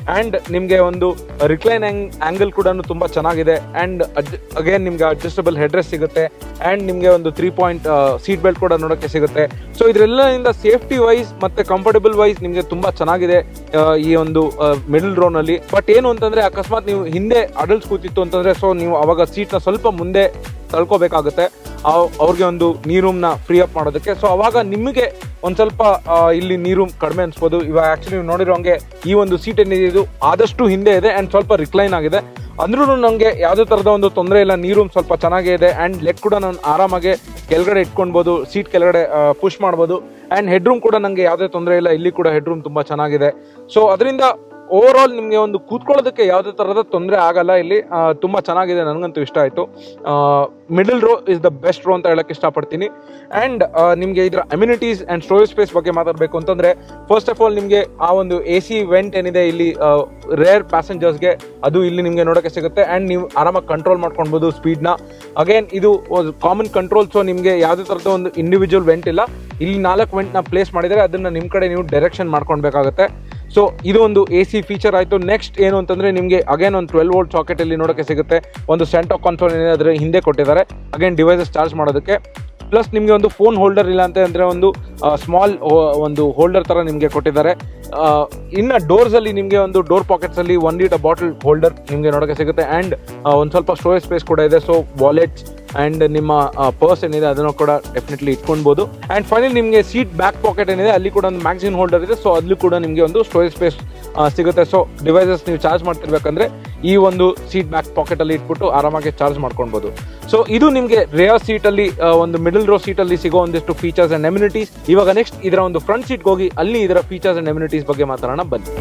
ಅಂಡ್ ನಿಮಗೆ ಒಂದು ರಿಕ್ಲೈನ್ ಆಂಗಲ್ ಕೂಡ ತುಂಬಾ ಚೆನ್ನಾಗಿದೆ ಅಂಡ್ ಅಗೇನ್ ನಿಮ್ಗೆ ಅಡ್ಜಸ್ಟಬಲ್ ಹೆಡ್ರೆಸ್ ಸಿಗುತ್ತೆ ಅಂಡ್ ನಿಮಗೆ ಒಂದು ತ್ರೀ ಪಾಯಿಂಟ್ ಸೀಟ್ ಬೆಲ್ಟ್ ಕೂಡ ನೋಡೋಕ್ಕೆ ಸಿಗುತ್ತೆ ಸೊ ಇದರೆಲ್ಲದಿಂದ ಸೇಫ್ಟಿ ವೈಸ್ ಮತ್ತೆ ಕಂಫರ್ಟಬಲ್ ವೈಸ್ ನಿಮಗೆ ತುಂಬಾ ಚೆನ್ನಾಗಿದೆ ಆ, ಈ ಒಂದು ಮಿಡಲ್ ರೋ ನಲ್ಲಿ ಬಟ್ ಏನು ಅಂತಂದ್ರೆ ಅಕಸ್ಮಾತ್ ನೀವು ಹಿಂದೆ ಅಡಲ್ಟ್ಸ್ ಕೂತಿತ್ತು ಅಂತಂದ್ರೆ ಸೊ ನೀವು ಅವಾಗ ಸೀಟ್ ನ ಸ್ವಲ್ಪ ಮುಂದೆ ತಳ್ಕೋಬೇಕಾಗುತ್ತೆ ಅವ್- ಅವ್ರಿಗೆ ಒಂದು ನೀರೂಮ್ನ ಫ್ರೀ ಅಪ್ ಮಾಡೋದಕ್ಕೆ ಸೊ ಅವಾಗ ನಿಮಗೆ ಒಂದ್ ಸ್ವಲ್ಪ ಆ, ಇಲ್ಲಿ ನೀರು ಕಡಿಮೆ ಅನ್ಸ್ಬೋದು ಇವಾಗ ಆಕ್ಚುಲಿ ನೀವು ನೋಡಿರೋ ಹಂಗೆ ಈ ಒಂದು ಸೀಟ್ ಏನಿದೆ ಇದು ಆದಷ್ಟು ಹಿಂದೆ ಇದೆ ಅಂಡ್ ಸ್ವಲ್ಪ ರಿಕ್ಲೈನ್ ಆಗಿದೆ ಅಂದ್ರೂ ನನಗೆ ಯಾವುದೇ ತರದ ಒಂದು ತೊಂದರೆ ಇಲ್ಲ ನೀರು ಸ್ವಲ್ಪ ಚೆನ್ನಾಗೇ ಇದೆ ಅಂಡ್ ಲೆಗ್ ಕೂಡ ನಾನು ಆರಾಮಾಗಿ ಕೆಳಗಡೆ ಇಟ್ಕೊಳ್ಬೋದು ಸೀಟ್ ಕೆಳಗಡೆ ಪುಷ್ ಮಾಡ್ಬೋದು ಅಂಡ್ ಹೆಡ್ ರೂಮ್ ಕೂಡ ನನಗೆ ಯಾವುದೇ ತೊಂದರೆ ಇಲ್ಲ ಇಲ್ಲಿ ಕೂಡ ಹೆಡ್ ರೂಮ್ ತುಂಬಾ ಚೆನ್ನಾಗಿದೆ ಸೊ ಅದರಿಂದ ಓವರ್ ಆಲ್ ನಿಮಗೆ ಒಂದು ಕೂತ್ಕೊಳ್ಳೋದಕ್ಕೆ ಯಾವುದೇ ತರಹದ ತೊಂದರೆ ಆಗಲ್ಲ ಇಲ್ಲಿ ಆ, ತುಂಬಾ ಚೆನ್ನಾಗಿದೆ ನನಗಂತೂ ಇಷ್ಟ ಆಯ್ತು middle row is the best row ಅಂತ ಹೇಳಕ್ ಇಷ್ಟಪಡ್ತೀನಿ ಅಂಡ್ ನಿಮಗೆ ಇದರ ಅಮ್ಯುನಿಟೀಸ್ ಅಂಡ್ ಸ್ಟೋರೇಜ್ ಸ್ಪೇಸ್ ಬಗ್ಗೆ ಮಾತಾಡಬೇಕು ಅಂತಂದ್ರೆ ಫಸ್ಟ್ ಆಫ್ ಆಲ್ ನಿಮಗೆ ಆ ಒಂದು ಎ ಸಿ ವೆಂಟ್ ಏನಿದೆ ಇಲ್ಲಿ ರೇರ್ ಪ್ಯಾಸೆಂಜರ್ಸ್ಗೆ ಅದು ಇಲ್ಲಿ ನಿಮಗೆ ನೋಡೋಕೆ ಸಿಗುತ್ತೆ ಅಂಡ್ ನೀವು ಆರಾಮಾಗಿ ಕಂಟ್ರೋಲ್ ಮಾಡ್ಕೊಳ್ಬೋದು ಸ್ಪೀಡ್ನ ಅಗೇನ್ ಇದು ಕಾಮನ್ ಕಂಟ್ರೋಲ್ ಸೊ ನಿಮಗೆ ಯಾವುದೇ ಥರದ ಒಂದು ಇಂಡಿವಿಜುವಲ್ ವೆಂಟ್ ಇಲ್ಲ ಇಲ್ಲಿ ನಾಲ್ಕು ವೆಂಟ್ನ ಪ್ಲೇಸ್ ಮಾಡಿದರೆ ಅದನ್ನ ನಿಮ್ಮ ಕಡೆ ನೀವು ಡೈರೆಕ್ಷನ್ ಮಾಡ್ಕೊಳ್ಬೇಕಾಗುತ್ತೆ ಸೊ ಇದು ಒಂದು ಎ ಸಿ ಫೀಚರ್ ಆಯಿತು ನೆಕ್ಸ್ಟ್ ಏನು ಅಂತಂದ್ರೆ ನಿಮಗೆ ಅಗೇನ್ ಒಂದು ಟ್ವೆಲ್ ವೋಲ್ಟ್ ಸಾಕೆಟ್ ಇಲ್ಲಿ ನೋಡೋಕೆ ಸಿಗುತ್ತೆ ಒಂದು ಸೆಂಟೋ ಕಾನ್ಸೋಲ್ ಏನಿದೆ ಅದರ ಹಿಂದೆ ಕೊಟ್ಟಿದ್ದಾರೆ ಅಗೇನ್ ಡಿವೈಸಸ್ ಚಾರ್ಜ್ ಮಾಡೋದಕ್ಕೆ ಪ್ಲಸ್ ನಿಮಗೆ ಒಂದು ಫೋನ್ ಹೋಲ್ಡರ್ ಇಲ್ಲ ಅಂತ ಅಂದ್ರೆ ಒಂದು ಸ್ಮಾಲ್ ಒಂದು ಹೋಲ್ಡರ್ ತರ ನಿಮಗೆ ಕೊಟ್ಟಿದ್ದಾರೆ ಆ, ಇನ್ನ ಡೋರ್ಸ್ ಅಲ್ಲಿ ನಿಮಗೆ ಒಂದು ಡೋರ್ ಪಾಕೆಟ್ಸ್ ಅಲ್ಲಿ ಒನ್ ಲೀಟರ್ ಬಾಟಲ್ ಹೋಲ್ಡರ್ ನಿಮಗೆ ನೋಡೋಕೆ ಸಿಗುತ್ತೆ ಅಂಡ್ ಒಂದು ಸ್ವಲ್ಪ ಸ್ಟೋರೇಜ್ ಸ್ಪೇಸ್ ಕೂಡ ಇದೆ ಸೊ ವಾಲೆಟ್ಸ್ ಅಂಡ್ ನಿಮ್ಮ ಪರ್ಸ್ ಏನಿದೆ ಅದನ್ನು ಕೂಡ ಡೆಫಿನೆಟ್ಲಿ ಇಟ್ಕೊಳ್ಬಹುದು ಅಂಡ್ ಫೈನಲ್ ನಿಮಗೆ ಸೀಟ್ ಬ್ಯಾಕ್ ಪಾಕೆಟ್ ಏನಿದೆ ಅಲ್ಲಿ ಕೂಡ ಒಂದು ಮ್ಯಾಗ್ಝಿನ್ ಹೋಲ್ಡರ್ ಇದೆ ಸೊ ಅಲ್ಲಿ ಕೂಡ ನಿಮಗೆ ಒಂದು ಸ್ಟೋರೇಜ್ ಸ್ಪೇಸ್ ಸಿಗುತ್ತೆ ಸೊ ಡಿವೈಸಸ್ ನೀವು ಚಾರ್ಜ್ ಮಾಡ್ತಿರ್ಬೇಕಂದ್ರೆ ಈ ಒಂದು ಸೀಟ್ ಬ್ಯಾಕ್ ಪಾಕೆಟ್ ಅಲ್ಲಿ ಇಟ್ಬಿಟ್ಟು ಆರಾಮಾಗಿ ಚಾರ್ಜ್ ಮಾಡ್ಕೊಳ್ಬಹುದು ಸೊ ಇದು ನಿಮಗೆ ರೇರ್ ಸೀಟ್ ಅಲ್ಲಿ ಆ, ಒಂದು ಮಿಡಲ್ ರೋ ಸೀಟ್ ಅಲ್ಲಿ ಸಿಗೋ ಒಂದಿಷ್ಟು ಫೀಚರ್ಸ್ ಅಂಡ್ ಎಮ್ಯುನಿಟೀಸ್ ಇವಾಗ ನೆಕ್ಸ್ಟ್ ಇದರ ಒಂದು ಫ್ರಂಟ್ ಸೀಟ್ ಹೋಗಿ ಅಲ್ಲಿ ಇದರ ಫೀಚರ್ಸ್ ಅಂಡ್ ಎಮ್ಯುನಿಟೀಸ್ ಬಗ್ಗೆ ಮಾತಾಡೋಣ ಬನ್ನಿ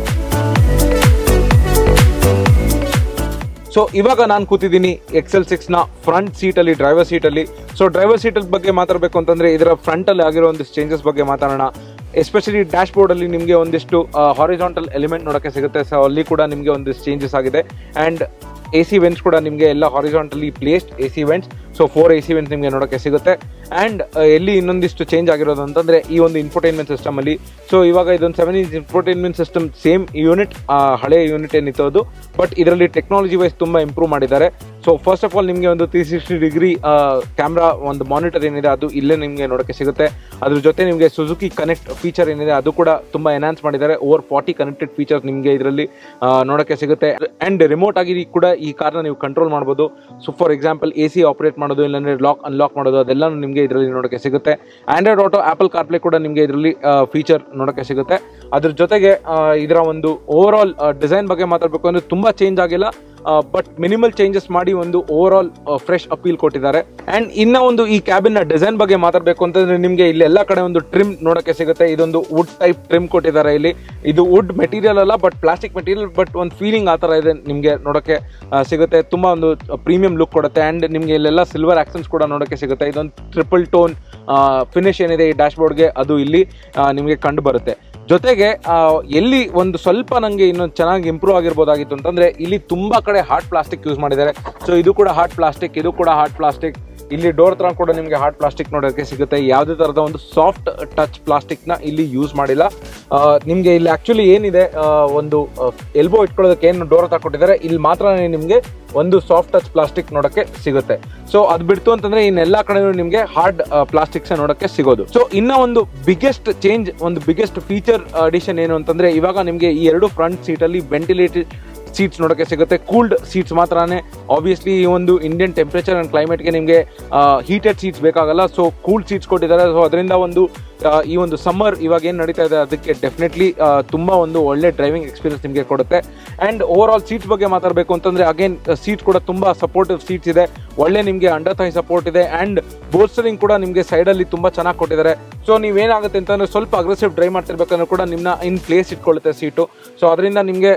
ಸೊ ಇವಾಗ ನಾನು ಕೂತಿದ್ದೀನಿ ಎಕ್ಸೆಲ್ ಸಿಕ್ಸ್ ನ ಫ್ರಂಟ್ ಸೀಟ್ ಅಲ್ಲಿ ಡ್ರೈವರ್ ಸೀಟ್ ಅಲ್ಲಿ ಸೊ ಡ್ರೈವರ್ ಸೀಟ್ ಬಗ್ಗೆ ಮಾತಾಡಬೇಕು ಅಂತಂದ್ರೆ ಇದರ ಫ್ರಂಟ್ ಅಲ್ಲಿ ಆಗಿರೋ ಒಂದಿಷ್ಟು ಚೇಂಜಸ್ ಬಗ್ಗೆ ಮಾತಾಡೋಣ ಎಸ್ಪೆಷಲಿ ಡ್ಯಾಶ್ ಬೋರ್ಡ್ ಅಲ್ಲಿ ನಿಮಗೆ ಒಂದಿಷ್ಟು ಹಾರಿಜಾಂಟಲ್ ಎಲಿಮೆಂಟ್ ನೋಡಕ್ಕೆ ಸಿಗುತ್ತೆ ಸೊ ಅಲ್ಲಿ ಕೂಡ ನಿಮಗೆ ಒಂದಿಷ್ಟು ಚೇಂಜಸ್ ಆಗಿದೆ ಅಂಡ್ ಎ ಸಿ ವೆಂಟ್ಸ್ ಕೂಡ ನಿಮಗೆ ಎಲ್ಲ horizontally placed A C vents so four A C vents ನಿಮಗೆ ನೋಡೋಕ್ಕೆ ಸಿಗುತ್ತೆ ಅಂಡ್ ಎಲ್ಲಿ ಇನ್ನೊಂದಿಷ್ಟು ಚೇಂಜ್ ಆಗಿರೋದು ಅಂತಂದ್ರೆ ಈ ಒಂದು ಇನ್ಫೋಟೈನ್ಮೆಂಟ್ ಸಿಸ್ಟಮ್ ಅಲ್ಲಿ ಸೊ ಇವಾಗ ಇದೊಂದು seven inch infotainment system same unit ಹಳೆ ಯೂನಿಟ್ ಏನಿತ್ತು ಅದು ಬಟ್ ಇದರಲ್ಲಿ ಟೆಕ್ನಾಲಜಿ ವೈಸ್ ತುಂಬಾ ಇಂಪ್ರೂವ್ ಮಾಡಿದ್ದಾರೆ ಸೊ ಫಸ್ಟ್ ಆಫ್ ಆಲ್ ನಿಮಗೆ ಒಂದು ತ್ರೀ ಸಿಕ್ಸ್ಟಿ ಡಿಗ್ರಿ ಕ್ಯಾಮ್ರಾ ಒಂದು ಮಾನಿಟರ್ ಏನಿದೆ ಅದು ಇಲ್ಲೇ ನಿಮಗೆ ನೋಡೋಕ್ಕೆ ಸಿಗುತ್ತೆ ಅದ್ರ ಜೊತೆ ನಿಮಗೆ ಸುಜುಕಿ ಕನೆಕ್ಟ್ ಫೀಚರ್ ಏನಿದೆ ಅದು ಕೂಡ ತುಂಬಾ ಎನ್ಹಾನ್ಸ್ ಮಾಡಿದ್ದಾರೆ ಓವರ್ ಫಾರ್ಟಿ ಕನೆಕ್ಟೆಡ್ ಫೀಚರ್ಸ್ ನಿಮಗೆ ಇದರಲ್ಲಿ ನೋಡೋಕ್ಕೆ ಸಿಗುತ್ತೆ ಅಂಡ್ ರಿಮೋಟ್ ಆಗಿ ಕೂಡ ಈ ಕಾರ್ನ ನೀವು ಕಂಟ್ರೋಲ್ ಮಾಡ್ಬೋದು so for example A C operate ಮಾಡೋದು ಇಲ್ಲಾಂದ್ರೆ ಲಾಕ್ ಅನ್ಲಾಕ್ ಮಾಡೋದು ಅದೆಲ್ಲ ನಿಮಗೆ ಇದರಲ್ಲಿ ನೋಡೋಕ್ಕೆ ಸಿಗುತ್ತೆ ಆಂಡ್ರಾಯ್ಡ್ ಆಟೋ ಆಪಲ್ ಕಾರ್ಪ್ಲೇ ಕೂಡ ನಿಮಗೆ ಇದರಲ್ಲಿ ಫೀಚರ್ ನೋಡೋಕ್ಕೆ ಸಿಗುತ್ತೆ ಅದ್ರ ಜೊತೆಗೆ ಆ, ಇದರ ಒಂದು ಓವರ್ ಆಲ್ ಡಿಸೈನ್ ಬಗ್ಗೆ ಮಾತಾಡಬೇಕು ಅಂದ್ರೆ ತುಂಬಾ ಚೇಂಜ್ ಆಗಿಲ್ಲ ಬಟ್ ಮಿನಿಮಲ್ ಚೇಂಜಸ್ ಮಾಡಿ ಒಂದು ಓವರ್ ಆಲ್ ಫ್ರೆಶ್ ಅಪೀಲ್ ಕೊಟ್ಟಿದ್ದಾರೆ ಅಂಡ್ ಇನ್ನ ಒಂದು ಈ ಕ್ಯಾಬಿನ್ ನ ಡಿಸೈನ್ ಬಗ್ಗೆ ಮಾತಾಡಬೇಕು ಅಂತಂದ್ರೆ ನಿಮಗೆ ಇಲ್ಲಿ ಎಲ್ಲ ಕಡೆ ಒಂದು ಟ್ರಿಮ್ ನೋಡಕ್ಕೆ ಸಿಗುತ್ತೆ ಇದೊಂದು ವುಡ್ ಟೈಪ್ ಟ್ರಿಮ್ ಕೊಟ್ಟಿದ್ದಾರೆ ಇಲ್ಲಿ ಇದು ವುಡ್ ಮೆಟೀರಿಯಲ್ ಅಲ್ಲ ಬಟ್ ಪ್ಲಾಸ್ಟಿಕ್ ಮೆಟೀರಿಯಲ್ ಬಟ್ ಒಂದು ಫೀಲಿಂಗ್ ಆ ಥರ ಇದೆ ನಿಮಗೆ ನೋಡಕ್ಕೆ ಆ, ಸಿಗುತ್ತೆ ತುಂಬಾ ಒಂದು ಪ್ರೀಮಿಯಂ ಲುಕ್ ಕೊಡುತ್ತೆ ಅಂಡ್ ನಿಮಗೆ ಇಲ್ಲೆಲ್ಲ ಸಿಲ್ವರ್ ಆಕ್ಸೆಂಟ್ಸ್ ಕೂಡ ನೋಡಕ್ಕೆ ಸಿಗುತ್ತೆ ಇದೊಂದು ಟ್ರಿಪಲ್ ಟೋನ್ ಫಿನಿಶ್ ಏನಿದೆ ಈ ಡ್ಯಾಶ್ ಬೋರ್ಡ್ಗೆ ಅದು ಇಲ್ಲಿ ಆ, ನಿಮಗೆ ಕಂಡು ಬರುತ್ತೆ ಜೊತೆಗೆ ಆ, ಎಲ್ಲಿ ಒಂದು ಸ್ವಲ್ಪ ನನಗೆ ಇನ್ನು ಚೆನ್ನಾಗಿ ಇಂಪ್ರೂವ್ ಆಗಿರ್ಬೋದಾಗಿತ್ತು ಅಂತಂದ್ರೆ ಇಲ್ಲಿ ತುಂಬಾ ಕಡೆ ಹಾರ್ಡ್ ಪ್ಲಾಸ್ಟಿಕ್ ಯೂಸ್ ಮಾಡಿದ್ದಾರೆ ಸೊ ಇದು ಕೂಡ ಹಾರ್ಡ್ ಪ್ಲಾಸ್ಟಿಕ್ ಇದು ಕೂಡ ಹಾರ್ಡ್ ಪ್ಲಾಸ್ಟಿಕ್ ಇಲ್ಲಿ ಡೋರ್ ತರ ಕೂಡ ನಿಮಗೆ ಹಾರ್ಡ್ ಪ್ಲಾಸ್ಟಿಕ್ ನೋಡೋಕೆ ಸಿಗುತ್ತೆ ಯಾವುದೇ ತರದ ಒಂದು ಸಾಫ್ಟ್ ಟಚ್ ಪ್ಲಾಸ್ಟಿಕ್ ನ ಇಲ್ಲಿ ಯೂಸ್ ಮಾಡಿಲ್ಲ ಆ, ನಿಮ್ಗೆ ಇಲ್ಲಿ ಆಕ್ಚುಲಿ ಏನಿದೆ ಆ, ಒಂದು ಎಲ್ಬೋ ಇಟ್ಕೊಳ್ಳೋದಕ್ಕೆ ಏನು ಡೋರ್ ಕೊಟ್ಟಿದ್ದಾರೆ ಇಲ್ಲಿ ಮಾತ್ರ ನಿಮಗೆ ಒಂದು ಸಾಫ್ಟ್ ಟಚ್ ಪ್ಲಾಸ್ಟಿಕ್ ನೋಡಕ್ಕೆ ಸಿಗುತ್ತೆ ಸೊ ಅದು ಬಿಡ್ತು ಅಂತಂದ್ರೆ ಇನ್ನೆಲ್ಲಾ ಕಡೆ ನಿಮಗೆ ಹಾರ್ಡ್ ಪ್ಲಾಸ್ಟಿಕ್ಸ್ ನೋಡಕ್ಕೆ ಸಿಗೋದು ಸೊ ಇನ್ನ ಒಂದು ಬಿಗ್ಗೆಸ್ಟ್ ಚೇಂಜ್ ಒಂದು ಬಿಗ್ಗೆಸ್ಟ್ ಫೀಚರ್ ಅಡಿಷನ್ ಏನು ಅಂತಂದ್ರೆ ಇವಾಗ ನಿಮಗೆ ಈ ಎರಡು ಫ್ರಂಟ್ ಸೀಟ್ ಅಲ್ಲಿ ವೆಂಟಿಲೇಟೆಡ್ ಸೀಟ್ಸ್ ನೋಡೋಕೆ ಸಿಗುತ್ತೆ ಕೂಲ್ಡ್ ಸೀಟ್ಸ್ ಮಾತ್ರನೇ ಆಬ್ವಿಯಸ್ಲಿ ಈ ಒಂದು ಇಂಡಿಯನ್ ಟೆಂಪರೇಚರ್ ಅಂಡ್ ಕ್ಲೈಮೇಟ್ಗೆ ನಿಮಗೆ ಹೀಟೆಡ್ ಸೀಟ್ಸ್ ಬೇಕಾಗಲ್ಲ ಸೊ ಕೂಲ್ ಸೀಟ್ಸ್ ಕೊಟ್ಟಿದ್ದಾರೆ ಸೊ ಅದರಿಂದ ಒಂದು ಆ, ಈ ಒಂದು ಸಮ್ಮರ್ ಇವಾಗ ಏನು ನಡೀತಾ ಇದೆ ಅದಕ್ಕೆ ಡೆಫಿನೆಟ್ಲಿ ತುಂಬಾ ಒಂದು ಒಳ್ಳೆ ಡ್ರೈವಿಂಗ್ ಎಕ್ಸ್ಪೀರಿಯನ್ಸ್ ನಿಮಗೆ ಕೊಡುತ್ತೆ ಅಂಡ್ ಓವರ್ ಆಲ್ ಸೀಟ್ಸ್ ಬಗ್ಗೆ ಮಾತಾಡಬೇಕು ಅಂತಂದ್ರೆ ಅಗೇನ್ ಸೀಟ್ ಕೂಡ ತುಂಬಾ ಸಪೋರ್ಟಿವ್ ಸೀಟ್ಸ್ ಇದೆ ಒಳ್ಳೆ ನಿಮಗೆ ಅಂಡರ್ ಥೈ ಸಪೋರ್ಟ್ ಇದೆ ಅಂಡ್ ಬೋರ್ಸ್ಟರಿಂಗ್ ಕೂಡ ನಿಮಗೆ ಸೈಡಲ್ಲಿ ತುಂಬಾ ಚೆನ್ನಾಗಿ ಕೊಟ್ಟಿದ್ದಾರೆ ಸೊ ನೀವೇನಾಗುತ್ತೆ ಅಂತಂದ್ರೆ ಸ್ವಲ್ಪ ಅಗ್ರೆಸಿವ್ ಡ್ರೈವ್ ಮಾಡ್ತಿರ್ಬೇಕಂದ್ರೆ ಕೂಡ ನಿಮ್ಮನ್ನ ಇನ್ ಪ್ಲೇಸ್ ಇಟ್ಕೊಳ್ಳುತ್ತೆ ಸೀಟು ಸೊ ಅದರಿಂದ ನಿಮಗೆ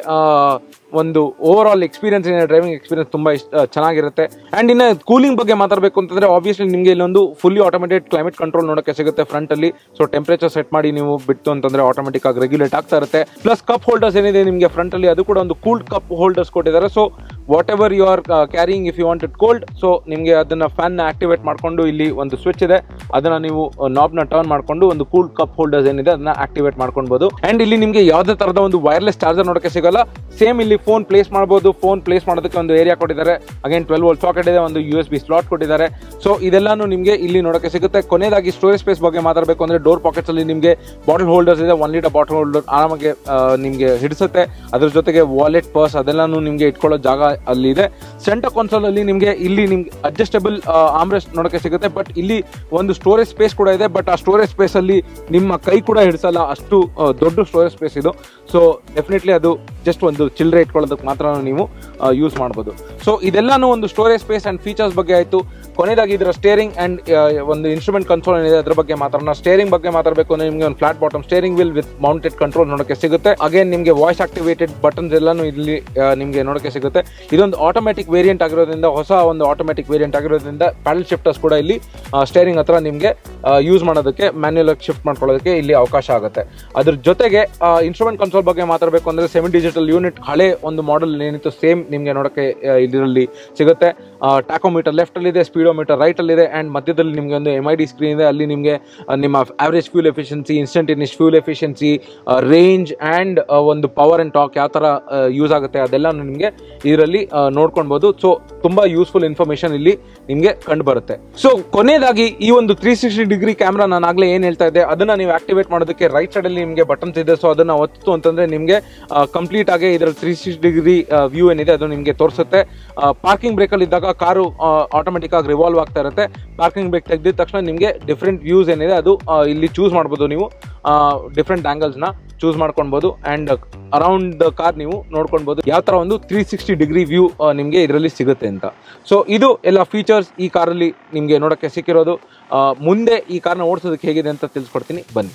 ಒಂದು ಓವರ್ ಆಲ್ ಎಕ್ಸ್ಪೀರಿಯನ್ಸ್ ಏನಿದೆ ಡ್ರೈವಿಂಗ್ ಎಕ್ಸ್ಪೀರಿಯನ್ಸ್ ತುಂಬಾ ಇಷ್ಟ ಆ, ಚೆನ್ನಾಗಿರುತ್ತೆ ಅಂಡ್ ಇನ್ನು ಕೂಲಿಂಗ್ ಬಗ್ಗೆ ಮಾತಾಡಬೇಕು ಅಂತಂದ್ರೆ ಆಬ್ವಿಯಸ್ಲಿ ನಿಮಗೆ ಇಲ್ಲೊಂದು ಫುಲ್ಲಿ ಆಟೋಮೇಟೆಡ್ ಕ್ಲೈಮೇಟ್ ಕಂಟ್ರೋಲ್ ನೋಡೋಕೆ ಸಿಗುತ್ತೆ ಫ್ರಂಟ್ ಅಲ್ಲಿ ಸೊ ಟೆಂಪರೇಚರ್ ಸೆಟ್ ಮಾಡಿ ನೀವು ಬಿಟ್ಟು ಅಂತಂದ್ರೆ ಆಟೋಮೆಟಿಕ್ ಆಗಿ ರೆಗ್ಯುಲೇಟ್ ಆಗ್ತಾ ಇರುತ್ತೆ ಪ್ಲಸ್ ಕಪ್ ಹೋಲ್ಡರ್ಸ್ ಏನಿದೆ ನಿಮಗೆ ಫ್ರಂಟ್ ಅಲ್ಲಿ ಅದು ಕೂಡ ಒಂದು ಕೂಲ್ಡ್ ಕಪ್ ಹೋಲ್ಡರ್ಸ್ ಕೊಟ್ಟಿದ್ದಾರೆ so whatever you are carrying if you want it cold so ನಿಮಗೆ ಅದನ್ನ ಫ್ಯಾನ್ ನ ಆಕ್ಟಿವೇಟ್ ಮಾಡ್ಕೊಂಡು ಇಲ್ಲಿ ಒಂದು ಸ್ವಿಚ್ ಇದೆ ಅದನ್ನ ನೀವು ನಾಬ್ ನ ಟರ್ನ್ ಮಾಡ್ಕೊಂಡು ಒಂದು ಕೂಲ್ ಕಪ್ ಹೋಲ್ಡರ್ಸ್ ಏನಿದೆ ಅದನ್ನ ಆಕ್ಟಿವೇಟ್ ಮಾಡ್ಕೊಬಹುದು ಅಂಡ್ ಇಲ್ಲಿ ನಿಮಗೆ ಯಾವುದೇ ತರದ ಒಂದು ವೈರ್ಲೆಸ್ ಚಾರ್ಜರ್ ನೋಡಕ್ಕೆ ಸಿಗಲ್ಲ ಸೇಮ್ ಇಲ್ಲಿ ಫೋನ್ ಪ್ಲೇಸ್ ಮಾಡಬಹುದು ಫೋನ್ ಪ್ಲೇಸ್ ಮಾಡೋದಕ್ಕೆ ಒಂದು ಏರಿಯಾ ಕೊಟ್ಟಿದ್ದಾರೆ ಅಗೇನ್ ಟ್ವೆಲ್ ವೋಲ್ಟ್ ಸಾಕೆಟ್ ಇದೆ ಒಂದು ಯು ಎಸ್ ಬಿ ಸ್ಲಾಟ್ ಕೊಟ್ಟಿದ್ದಾರೆ ಸೊ ಇದೆಲ್ಲಾನು ನಿಮಗೆ ಇಲ್ಲಿ ನೋಡಕ್ಕೆ ಸಿಗುತ್ತೆ ಕೊನೆಯದಾಗಿ ಸ್ಟೋರೇಜ್ ಸ್ಪೇಸ್ ಬಗ್ಗೆ ಮಾತಾಡಬೇಕು ಅಂದ್ರೆ ಡೋರ್ ಪಾಕೆಟ್ಸ್ ಅಲ್ಲಿ ನಿಮಗೆ ಬಾಟಲ್ ಹೋಲ್ಡರ್ಸ್ ಇದೆ ಒನ್ ಲೀಟರ್ ಬಾಟಲ್ ಹೋಲ್ಡರ್ ಆರಾಮಾಗಿ ಆ, ನಿಮಗೆ ಹಿಡಿಸುತ್ತೆ ಅದ್ರ ಜೊತೆಗೆ ವಾಲೆಟ್ ಪರ್ಸ್ ಅದೆಲ್ಲಾನು ನಿಮಗೆ ಇಟ್ಕೊಳ್ಳೋ ಜಾಗ ಅಲ್ಲಿ ಇದೆ ಸೆಂಟರ್ ಕನ್ಸೋಲ್ ಅಲ್ಲಿ ನಿಮಗೆ ಇಲ್ಲಿ ನಿಮ್ಗೆ ಅಡ್ಜಸ್ಟಬಲ್ ಆಮ್ರೆಸ್ಟ್ ನೋಡಕ್ಕೆ ಸಿಗುತ್ತೆ ಬಟ್ ಇಲ್ಲಿ ಒಂದು ಸ್ಟೋರೇಜ್ ಸ್ಪೇಸ್ ಕೂಡ ಇದೆ ಬಟ್ ಆ ಸ್ಟೋರೇಜ್ ಸ್ಪೇಸ್ ಅಲ್ಲಿ ನಿಮ್ಮ ಕೈ ಕೂಡ ಹಿಡಿಸಲ್ಲ ಅಷ್ಟು ಆ, ದೊಡ್ಡ ಸ್ಟೋರೇಜ್ ಸ್ಪೇಸ್ ಇದು ಸೊ ಡೆಫಿನೆಟ್ಲಿ ಅದು ಜಸ್ಟ್ ಒಂದು ಚಿಲ್ಲರೆ ಇಟ್ಕೊಳ್ಳೋದಕ್ಕೆ ಮಾತ್ರ ನೀವು ಯೂಸ್ ಮಾಡ್ಬೋದು ಸೊ ಇದೆಲ್ಲಾನು ಒಂದು ಸ್ಟೋರೇಜ್ ಸ್ಪೇಸ್ ಅಂಡ್ ಫೀಚರ್ಸ್ ಬಗ್ಗೆ ಆಯಿತು ಕೊನೆಯದಾಗಿ ಇದರ ಸ್ಟೇರಿಂಗ್ ಅಂಡ್ ಒಂದು ಇನ್ಸ್ಟ್ರೂಮೆಂಟ್ ಕನ್ಸೋಲ್ ಏನಿದೆ ಅದ್ರ ಬಗ್ಗೆ ಮಾತಾಡೋಣ ಸ್ಟೇರಿಂಗ್ ಬಗ್ಗೆ ಮಾತಾಡಬೇಕು ಅಂದ್ರೆ ನಿಮಗೆ ಒಂದು flat bottom steering wheel with mounted control ನೋಡಕ್ಕೆ ಸಿಗುತ್ತೆ ಅಗೇನ್ ನಿಮಗೆ ವಾಯ್ಸ್ ಆಕ್ಟಿವೇಟೆಡ್ ಬಟನ್ಸ್ ಎಲ್ಲಾನು ಇಲ್ಲಿ ಆ, ನಿಮಗೆ ನೋಡಕ್ಕೆ ಸಿಗುತ್ತೆ ಇದೊಂದು ಆಟೋಮೆಟಿಕ್ ವೇರಿಯಂಟ್ ಆಗಿರೋದ್ರಿಂದ ಹೊಸ ಒಂದು ಆಟೋಮೆಟಿಕ್ ವೇರಿಯಂಟ್ ಆಗಿರೋದ್ರಿಂದ ಪ್ಯಾಡಲ್ ಶಿಫ್ಟರ್ಸ್ ಕೂಡ ಇಲ್ಲಿ ಸ್ಟೇರಿಂಗ್ ಹತ್ರ ನಿಮಗೆ ಯೂಸ್ ಮಾಡೋದಕ್ಕೆ ಮ್ಯಾನ್ಯುಯಲ್ ಶಿಫ್ಟ್ ಮಾಡ್ಕೊಳ್ಳೋದಕ್ಕೆ ಇಲ್ಲಿ ಅವಕಾಶ ಆಗುತ್ತೆ ಅದ್ರ ಜೊತೆಗೆ ಇನ್ಸ್ಟ್ರೂಮೆಂಟ್ ಕನ್ಸೋಲ್ ಬಗ್ಗೆ ಮಾತಾಡಬೇಕು ಅಂದ್ರೆ ಸೆವೆನ್ ಡಿಜಿಟಲ್ ಯೂನಿಟ್ ಹಳೆ ಒಂದು ಮಾಡೆಲ್ ಏನಿತ್ತು ಸೇಮ್ ನಿಮಗೆ ನೋಡಕ್ಕೆ ಆ, ಇದರಲ್ಲಿ ಸಿಗುತ್ತೆ ಟ್ಯಾಕೋಮೀಟರ್ ಲೆಫ್ಟ್ ಅಲ್ಲಿ ಇದೆ ಸ್ಪೀಡೋಮೀಟರ್ ರೈಟ್ ಅಲ್ಲಿ ಇದೆ ಅಂಡ್ ಮಧ್ಯದಲ್ಲಿ ನಿಮಗೆ ಒಂದು ಎಮ್ ಐ ಡಿ ಸ್ಕ್ರೀನ್ ಇದೆ ಅಲ್ಲಿ ನಿಮಗೆ ಆ, ನಿಮ್ಮ average fuel efficiency instantaneous fuel efficiency range and ಒಂದು ಪವರ್ ಅಂಡ್ ಟಾಕ್ ಯಾವ ತರ ಯೂಸ್ ಆಗುತ್ತೆ ಅದೆಲ್ಲ ನಿಮಗೆ ಇದರಲ್ಲಿ ನೋಡ್ಕೊಳ್ಬಹುದು ಸೊ ತುಂಬಾ ಯೂಸ್ಫುಲ್ ಇನ್ಫಾರ್ಮೇಶನ್ ಇಲ್ಲಿ ನಿಮಗೆ ಕಂಡು ಬರುತ್ತೆ ಸೊ ಕೊನೆಯದಾಗಿ ಈ ಒಂದು ತ್ರೀ ಸಿಕ್ಸ್ಟಿ ಡಿಗ್ರಿ ಕ್ಯಾಮ್ರಾ ನಾನು ಆಗ್ಲೇ ಏನ್ ಹೇಳ್ತಾ ಇದ್ದೆ ಅದನ್ನ ನೀವು ಆಕ್ಟಿವೇಟ್ ಮಾಡೋದಕ್ಕೆ ರೈಟ್ ಸೈಡ್ ಅಲ್ಲಿ ನಿಮಗೆ ಬಟನ್ಸ್ ಇದೆ ಸೊ ಅದನ್ನ ಒತ್ತು ಅಂತಂದ್ರೆ ನಿಮಗೆ ಕಂಪ್ಲೀಟ್ ಆಗಿ ಇದರ ತ್ರೀ ಸಿಕ್ಸ್ಟಿ ಡಿಗ್ರಿ ವ್ಯೂ ಏನಿದೆ ಅದು ನಿಮಗೆ ತೋರಿಸುತ್ತೆ ಪಾರ್ಕಿಂಗ್ ಬ್ರೇಕ್ ಅಲ್ಲಿ ಇದ್ದಾಗ ಕಾರು ಆಟೋಮೆಟಿಕ್ ಆಗಿ ರಿವಾಲ್ವ್ ಆಗ್ತಾ ಇರುತ್ತೆ ಪಾರ್ಕಿಂಗ್ ಬ್ರೇಕ್ ತೆಗೆದಿದ ತಕ್ಷಣ ನಿಮಗೆ ಡಿಫ್ರೆಂಟ್ ವ್ಯೂಸ್ ಏನಿದೆ ಅದು ಆ, ಇಲ್ಲಿ ಚೂಸ್ ಮಾಡ್ಬೋದು ನೀವು ಡಿಫ್ರೆಂಟ್ ನ ಚೂಸ್ ಮಾಡ್ಕೊಳ್ಬೋದು ಅಂಡ್ ಅರೌಂಡ್ ದ ಕಾರ್ ನೀವು ನೋಡ್ಕೊಳ್ಬೋದು ಯಾವ ತರ ಒಂದು ತ್ರೀ ಸಿಕ್ಸ್ಟಿ ಡಿಗ್ರಿ ವ್ಯೂ ನಿಮಗೆ ಇದರಲ್ಲಿ ಸಿಗುತ್ತೆ ಅಂತ ಸೊ ಇದು ಎಲ್ಲ ಫೀಚರ್ಸ್ ಈ ಕಾರಲ್ಲಿ ನಿಮಗೆ ನೋಡಕ್ಕೆ ಸಿಕ್ಕಿರೋದು ಆ, ಮುಂದೆ ಈ ಕಾರ್ನ ಓಡಿಸೋದಕ್ಕೆ ಹೇಗಿದೆ ಅಂತ ತಿಳಿಸ್ಕೊಡ್ತೀನಿ ಬನ್ನಿ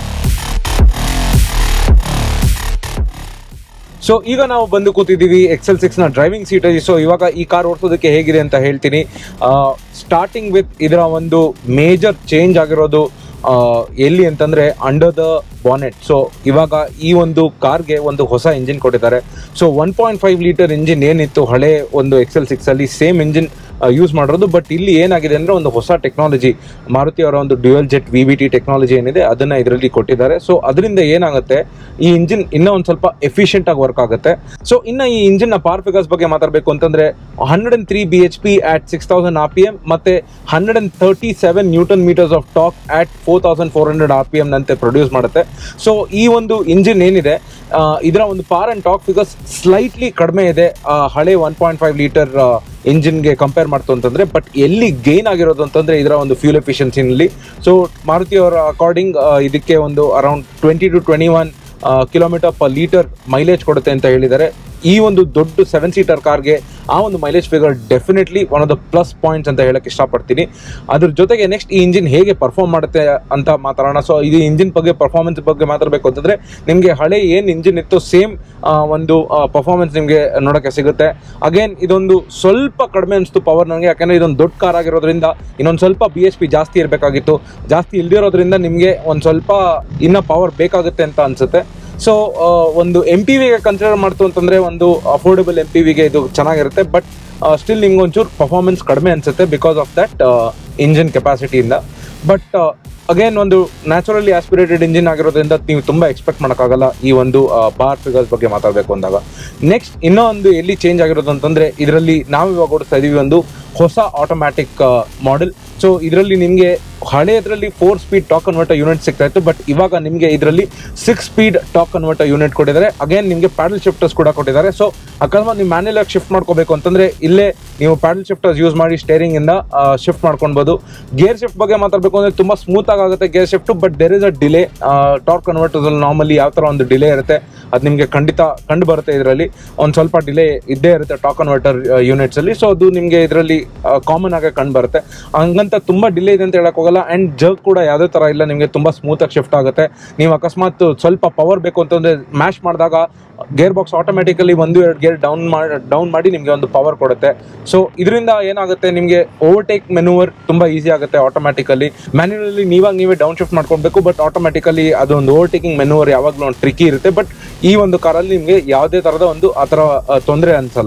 ಸೊ ಈಗ ನಾವು ಬಂದು ಕೂತಿದ್ದೀವಿ ಎಕ್ಸೆಲ್ ಸಿಕ್ಸ್ ನ ಡ್ರೈವಿಂಗ್ ಸೀಟ್ ಸೊ ಇವಾಗ ಈ ಕಾರ್ ಓಡಿಸೋದಕ್ಕೆ ಹೇಗಿದೆ ಅಂತ ಹೇಳ್ತೀನಿ ಸ್ಟಾರ್ಟಿಂಗ್ ವಿತ್ ಇದರ ಒಂದು ಮೇಜರ್ ಚೇಂಜ್ ಆಗಿರೋದು ಆ, ಎಲ್ಲಿ ಅಂತಂದ್ರೆ ಅಂಡರ್ ದ ಬಾನೆಟ್ ಸೊ ಇವಾಗ ಈ ಒಂದು ಕಾರ್ಗೆ ಒಂದು ಹೊಸ ಇಂಜಿನ್ ಕೊಟ್ಟಿದ್ದಾರೆ so one point five litre engine ಏನಿತ್ತು ಹಳೆ ಒಂದು ಎಕ್ಸೆಲ್ ಸಿಕ್ಸ್ ಅಲ್ಲಿ ಸೇಮ್ ಇಂಜಿನ್ ಯೂಸ್ ಮಾಡಿರೋದು ಬಟ್ ಇಲ್ಲಿ ಏನಾಗಿದೆ ಅಂದ್ರೆ ಒಂದು ಹೊಸ ಟೆಕ್ನಾಲಜಿ ಮಾರುತಿ ಅವರ ಒಂದು dual jet V B T technology ಏನಿದೆ ಅದನ್ನ ಇದರಲ್ಲಿ ಕೊಟ್ಟಿದ್ದಾರೆ ಸೊ ಅದರಿಂದ ಏನಾಗುತ್ತೆ ಈ ಇಂಜಿನ್ ಇನ್ನೂ ಒಂದು ಸ್ವಲ್ಪ ಎಫಿಷಿಯಂಟ್ ಆಗಿ ವರ್ಕ್ ಆಗುತ್ತೆ ಸೊ ಇನ್ನ ಈ ಇಂಜಿನ್ ನ ಪಾರ್ ಫಿಗರ್ಸ್ ಬಗ್ಗೆ ಮಾತಾಡಬೇಕು ಅಂತಂದ್ರೆ hundred and three B H P at six thousand R P M ಮತ್ತೆ hundred and thirty seven newton metres of torque at four thousand four hundred R P M ನಂತೆ produce ಮಾಡುತ್ತೆ so ಈ ಒಂದು engine ಏನಿದೆ ಆ, ಇದರ ಒಂದು ಪಾರ್ ಅಂಡ್ ಟಾಕ್ ಫಿಗರ್ಸ್ ಸ್ಲೈಟ್ಲಿ ಕಡಿಮೆ ಇದೆ ಆ, ಹಳೆ ಒನ್ ಪಾಯಿಂಟ್ ಫೈವ್ ಲೀಟರ್ ಇಂಜಿನ್ಗೆ ಕಂಪೇರ್ ಮಾಡ್ತು ಅಂತಂದ್ರೆ ಬಟ್ ಎಲ್ಲಿ ಗೇನ್ ಆಗಿರೋದು ಅಂತಂದ್ರೆ ಇದರ ಒಂದು ಫ್ಯೂಲ್ ಎಫಿಷಿಯನ್ಸಿನಲ್ಲಿ ಸೊ ಮಾರುತಿ ಅವರ ಅಕಾರ್ಡಿಂಗ್ ಇದಕ್ಕೆ ಒಂದು around twenty two twenty one kilometre per litre mileage ಕೊಡುತ್ತೆ ಅಂತ ಹೇಳಿದ್ದಾರೆ ಈ ಒಂದು ದೊಡ್ಡ ಸೆವೆನ್ ಸೀಟರ್ ಕಾರ್ಗೆ ಆ ಒಂದು mileage figure definitely one of the plus points ಅಂತ ಹೇಳಕ್ ಇಷ್ಟಪಡ್ತೀನಿ ಅದ್ರ ಜೊತೆಗೆ ನೆಕ್ಸ್ಟ್ ಈ ಇಂಜಿನ್ ಹೇಗೆ ಪರ್ಫಾರ್ಮ್ ಮಾಡುತ್ತೆ ಅಂತ ಮಾತಾಡೋಣ ಸೊ ಇದು ಇಂಜಿನ್ ಬಗ್ಗೆ ಪರ್ಫಾರ್ಮೆನ್ಸ್ ಬಗ್ಗೆ ಮಾತಾಡಬೇಕು ಅಂತಂದ್ರೆ ನಿಮಗೆ ಹಳೆ ಏನ್ ಇಂಜಿನ್ ಇತ್ತು ಸೇಮ್ ಒಂದು ಪರ್ಫಾರ್ಮೆನ್ಸ್ ನಿಮಗೆ ನೋಡಕ್ಕೆ ಸಿಗುತ್ತೆ ಅಗೇನ್ ಇದೊಂದು ಸ್ವಲ್ಪ ಕಡಿಮೆ ಅನಿಸ್ತು ಪವರ್ ನನಗೆ ಯಾಕಂದ್ರೆ ಇದೊಂದು ದೊಡ್ಡ ಕಾರ್ ಆಗಿರೋದ್ರಿಂದ ಇನ್ನೊಂದು ಸ್ವಲ್ಪ ಬಿ ಎಚ್ ಪಿ ಜಾಸ್ತಿ ಇರಬೇಕಾಗಿತ್ತು ಜಾಸ್ತಿ ಇಲ್ದಿರೋದ್ರಿಂದ ನಿಮಗೆ ಒಂದು ಸ್ವಲ್ಪ ಇನ್ನ ಪವರ್ ಬೇಕಾಗುತ್ತೆ ಅಂತ ಅನ್ಸುತ್ತೆ ಸೊ ಒಂದು ಎಂ ಪಿ ವಿಗೆ ಕನ್ಸಿಡರ್ ಮಾಡ್ತು ಅಂತಂದ್ರೆ ಒಂದು ಅಫೋರ್ಡಬಲ್ ಎಂ ಪಿ ವಿಗೆ ಇದು ಚೆನ್ನಾಗಿರುತ್ತೆ ಬಟ್ ಸ್ಟಿಲ್ ನಿಮ್ಗೆ ಒಂಚೂರು ಪರ್ಫಾರ್ಮೆನ್ಸ್ ಕಡಿಮೆ ಅನ್ಸುತ್ತೆ ಬಿಕಾಸ್ ಆಫ್ ದಟ್ ಇಂಜಿನ್ ಕೆಪಾಸಿಟಿಯಿಂದ ಬಟ್ ಅಗೇನ್ ಒಂದು ನ್ಯಾಚುರಲಿ ಆಸ್ಪಿರೇಟೆಡ್ ಇಂಜಿನ್ ಆಗಿರೋದ್ರಿಂದ ನೀವು ತುಂಬಾ ಎಕ್ಸ್ಪೆಕ್ಟ್ ಮಾಡೋಕ್ಕಾಗಲ್ಲ ಈ ಒಂದು ಬಾರ್ ಫಿಗರ್ಸ್ ಬಗ್ಗೆ ಮಾತಾಡಬೇಕು ಅಂದಾಗ ನೆಕ್ಸ್ಟ್ ಇನ್ನೂ ಒಂದು ಎಲ್ಲಿ ಚೇಂಜ್ ಆಗಿರೋದು ಅಂತಂದ್ರೆ ಇದರಲ್ಲಿ ನಾವು ಇವಾಗ ಓಡಿಸ್ತಾ ಇದೀವಿ ಒಂದು ಹೊಸ ಆಟೋಮ್ಯಾಟಿಕ್ ಮಾಡೆಲ್ ಸೊ ಇದರಲ್ಲಿ ನಿಮಗೆ ಹಳೆಯದ್ರಲ್ಲಿ four speed torque converter unit ಸಿಗ್ತಾ ಇತ್ತು ಬಟ್ ಇವಾಗ ನಿಮಗೆ ಇದರಲ್ಲಿ six speed torque converter unit ಕೊಟ್ಟಿದ್ದಾರೆ ಅಗೇನ್ ನಿಮಗೆ ಪ್ಯಾಡಲ್ ಶಿಫ್ಟರ್ಸ್ ಕೂಡ ಕೊಟ್ಟಿದ್ದಾರೆ ಸೊ ಅಕಸ್ಮಾತ್ ನೀವು ಮ್ಯಾನ್ಯಲ್ ಆಗಿ ಶಿಫ್ಟ್ ಮಾಡ್ಕೋಬೇಕು ಅಂತಂದ್ರೆ ಇಲ್ಲೇ ನೀವು ಪ್ಯಾಡಲ್ ಶಿಫ್ಟರ್ಸ್ ಯೂಸ್ ಮಾಡಿ ಸ್ಟೇರಿಂಗ್ ಇಂದ ಶಿಫ್ಟ್ ಮಾಡ್ಕೊಳ್ಬಹುದು ಗೇರ್ ಶಿಫ್ಟ್ ಬಗ್ಗೆ ಮಾತಾಡಬೇಕು ಅಂದ್ರೆ ತುಂಬಾ ಸ್ಮೂತ್ ಆಗಿ ಆಗುತ್ತೆ gear shift but there is a delay torque converters ಅಲ್ಲಿ ನಾರ್ಮಲಿ ಯಾವ ತರ ಒಂದು ಡಿಲೇ ಇರುತ್ತೆ ಅದು ನಿಮಗೆ ಖಂಡಿತ ಕಂಡು ಬರುತ್ತೆ ಇದರಲ್ಲಿ ಒಂದು ಸ್ವಲ್ಪ ಡಿಲೇ ಇದ್ದೇ ಇರುತ್ತೆ ಟಾಕ್ ಕನ್ವರ್ಟರ್ ಯೂನಿಟ್ಸ್ ಅಲ್ಲಿ ಸೊ ಅದು ನಿಮಗೆ ಇದರಲ್ಲಿ ಕಾಮನ್ ಆಗಿ ಕಂಡು ಬರುತ್ತೆ ಹಂಗಂತ ತುಂಬಾ ಡಿಲೇ ಇದೆ ಅಂತ ಹೇಳಕ್ ಹೋಗಲ್ಲ ಅಂಡ್ ಜಗ್ ಕೂಡ ಯಾವುದೇ ತರ ಇಲ್ಲ ನಿಮಗೆ ತುಂಬಾ ಸ್ಮೂತ್ ಆಗಿ ಶಿಫ್ಟ್ ಆಗುತ್ತೆ ನೀವು ಅಕಸ್ಮಾತ್ ಸ್ವಲ್ಪ ಪವರ್ ಬೇಕು ಅಂತಂದ್ರೆ ಮ್ಯಾಶ್ ಮಾಡಿದಾಗ ಗೇರ್ ಬಾಕ್ಸ್ ಆಟೋಮೆಟಿಕಲಿ ಒಂದು ಎರಡು ಗೇರ್ ಡೌನ್ ಮಾಡಿ ಡೌನ್ ಮಾಡಿ ನಿಮಗೆ ಒಂದು ಪವರ್ ಕೊಡುತ್ತೆ ಸೊ ಇದರಿಂದ ಏನಾಗುತ್ತೆ ನಿಮಗೆ ಓವರ್ಟೇಕ್ ಮೆನುವರ್ ತುಂಬಾ ಈಸಿ ಆಗುತ್ತೆ ಆಟೋಮ್ಯಾಟಿಕಲಿ ಮ್ಯಾನ್ಯುವಲಿ ನೀವಾಗ ನೀವೇ ಡೌನ್ ಶಿಫ್ಟ್ ಮಾಡ್ಕೊಳ್ಬೇಕು ಬಟ್ ಆಟೋಮ್ಯಾಟಿಕಲಿ ಅದೊಂದು ಓವರ್ಟೇಕಿಂಗ್ ಮೆನುವರ್ ಯಾವಾಗಲೂ ಒಂದು ಟ್ರಿಕಿ ಇರುತ್ತೆ ಬಟ್ ಈ ಒಂದು ಕಾರಲ್ಲಿ ನಿಮಗೆ ಯಾವುದೇ ತರದ ಒಂದು ಆ ಥರ ತೊಂದರೆ ಅನ್ಸಲ್ಲ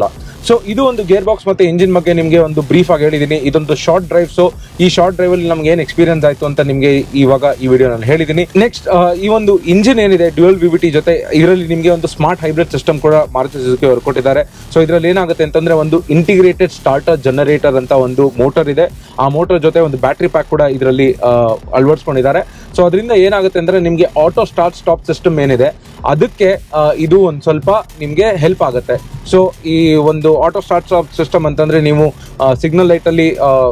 ಸೊ ಇದು ಒಂದು ಗೇರ್ ಬಾಕ್ಸ್ ಮತ್ತೆ ಇಂಜಿನ್ ಬಗ್ಗೆ ನಿಮಗೆ ಒಂದು ಬ್ರೀಫ್ ಆಗಿ ಹೇಳಿದ್ದೀನಿ ಇದೊಂದು ಶಾರ್ಟ್ ಡ್ರೈವ್ ಸೊ ಈ ಶಾರ್ಟ್ ಡ್ರೈವ್ ಅಲ್ಲಿ ನಮ್ಗೆ ಏನು ಎಕ್ಸ್ಪೀರಿಯನ್ಸ್ ಆಯ್ತು ಅಂತ ನಿಮಗೆ ಇವಾಗ ಈ ವಿಡಿಯೋ ನಾನು ಹೇಳಿದ್ದೀನಿ ನೆಕ್ಸ್ಟ್ ಈ ಒಂದು ಇಂಜಿನ್ ಏನಿದೆ ಡ್ಯುಯಲ್ ವಿವಿಟಿ ಜೊತೆ ಇದರಲ್ಲಿ ನಿಮಗೆ ಒಂದು ಸ್ಮಾರ್ಟ್ ಹೈಬ್ರಿಡ್ ಸಿಸ್ಟಮ್ ಕೂಡ ಮಾರುತಿ ಸುಜುಕಿ ಅವರು ಕೊಟ್ಟಿದ್ದಾರೆ ಸೊ ಇದರಲ್ಲಿ ಏನಾಗುತ್ತೆ ಅಂತಂದ್ರೆ ಒಂದು ಇಂಟಿಗ್ರೇಟೆಡ್ ಸ್ಟಾರ್ಟರ್ ಜನರೇಟರ್ ಅಂತ ಒಂದು ಮೋಟರ್ ಇದೆ ಆ ಮೋಟರ್ ಜೊತೆ ಒಂದು ಬ್ಯಾಟ್ರಿ ಪ್ಯಾಕ್ ಕೂಡ ಇದರಲ್ಲಿ ಅಳವಡಿಸ್ಕೊಂಡಿದ್ದಾರೆ ಸೊ ಅದರಿಂದ ಏನಾಗುತ್ತೆ ಅಂದ್ರೆ ನಿಮಗೆ ಆಟೋ ಸ್ಟಾರ್ಟ್ ಸ್ಟಾಪ್ ಸಿಸ್ಟಮ್ ಏನಿದೆ ಅದಕ್ಕೆ ಆ, ಇದು ಒಂದು ಸ್ವಲ್ಪ ನಿಮಗೆ ಹೆಲ್ಪ್ ಆಗುತ್ತೆ ಸೊ ಈ ಒಂದು ಆಟೋ ಸ್ಟಾರ್ಟ್ ಸ್ಟಾಪ್ ಸಿಸ್ಟಮ್ ಅಂತಂದ್ರೆ ನೀವು ಸಿಗ್ನಲ್ ಲೈಟಲ್ಲಿ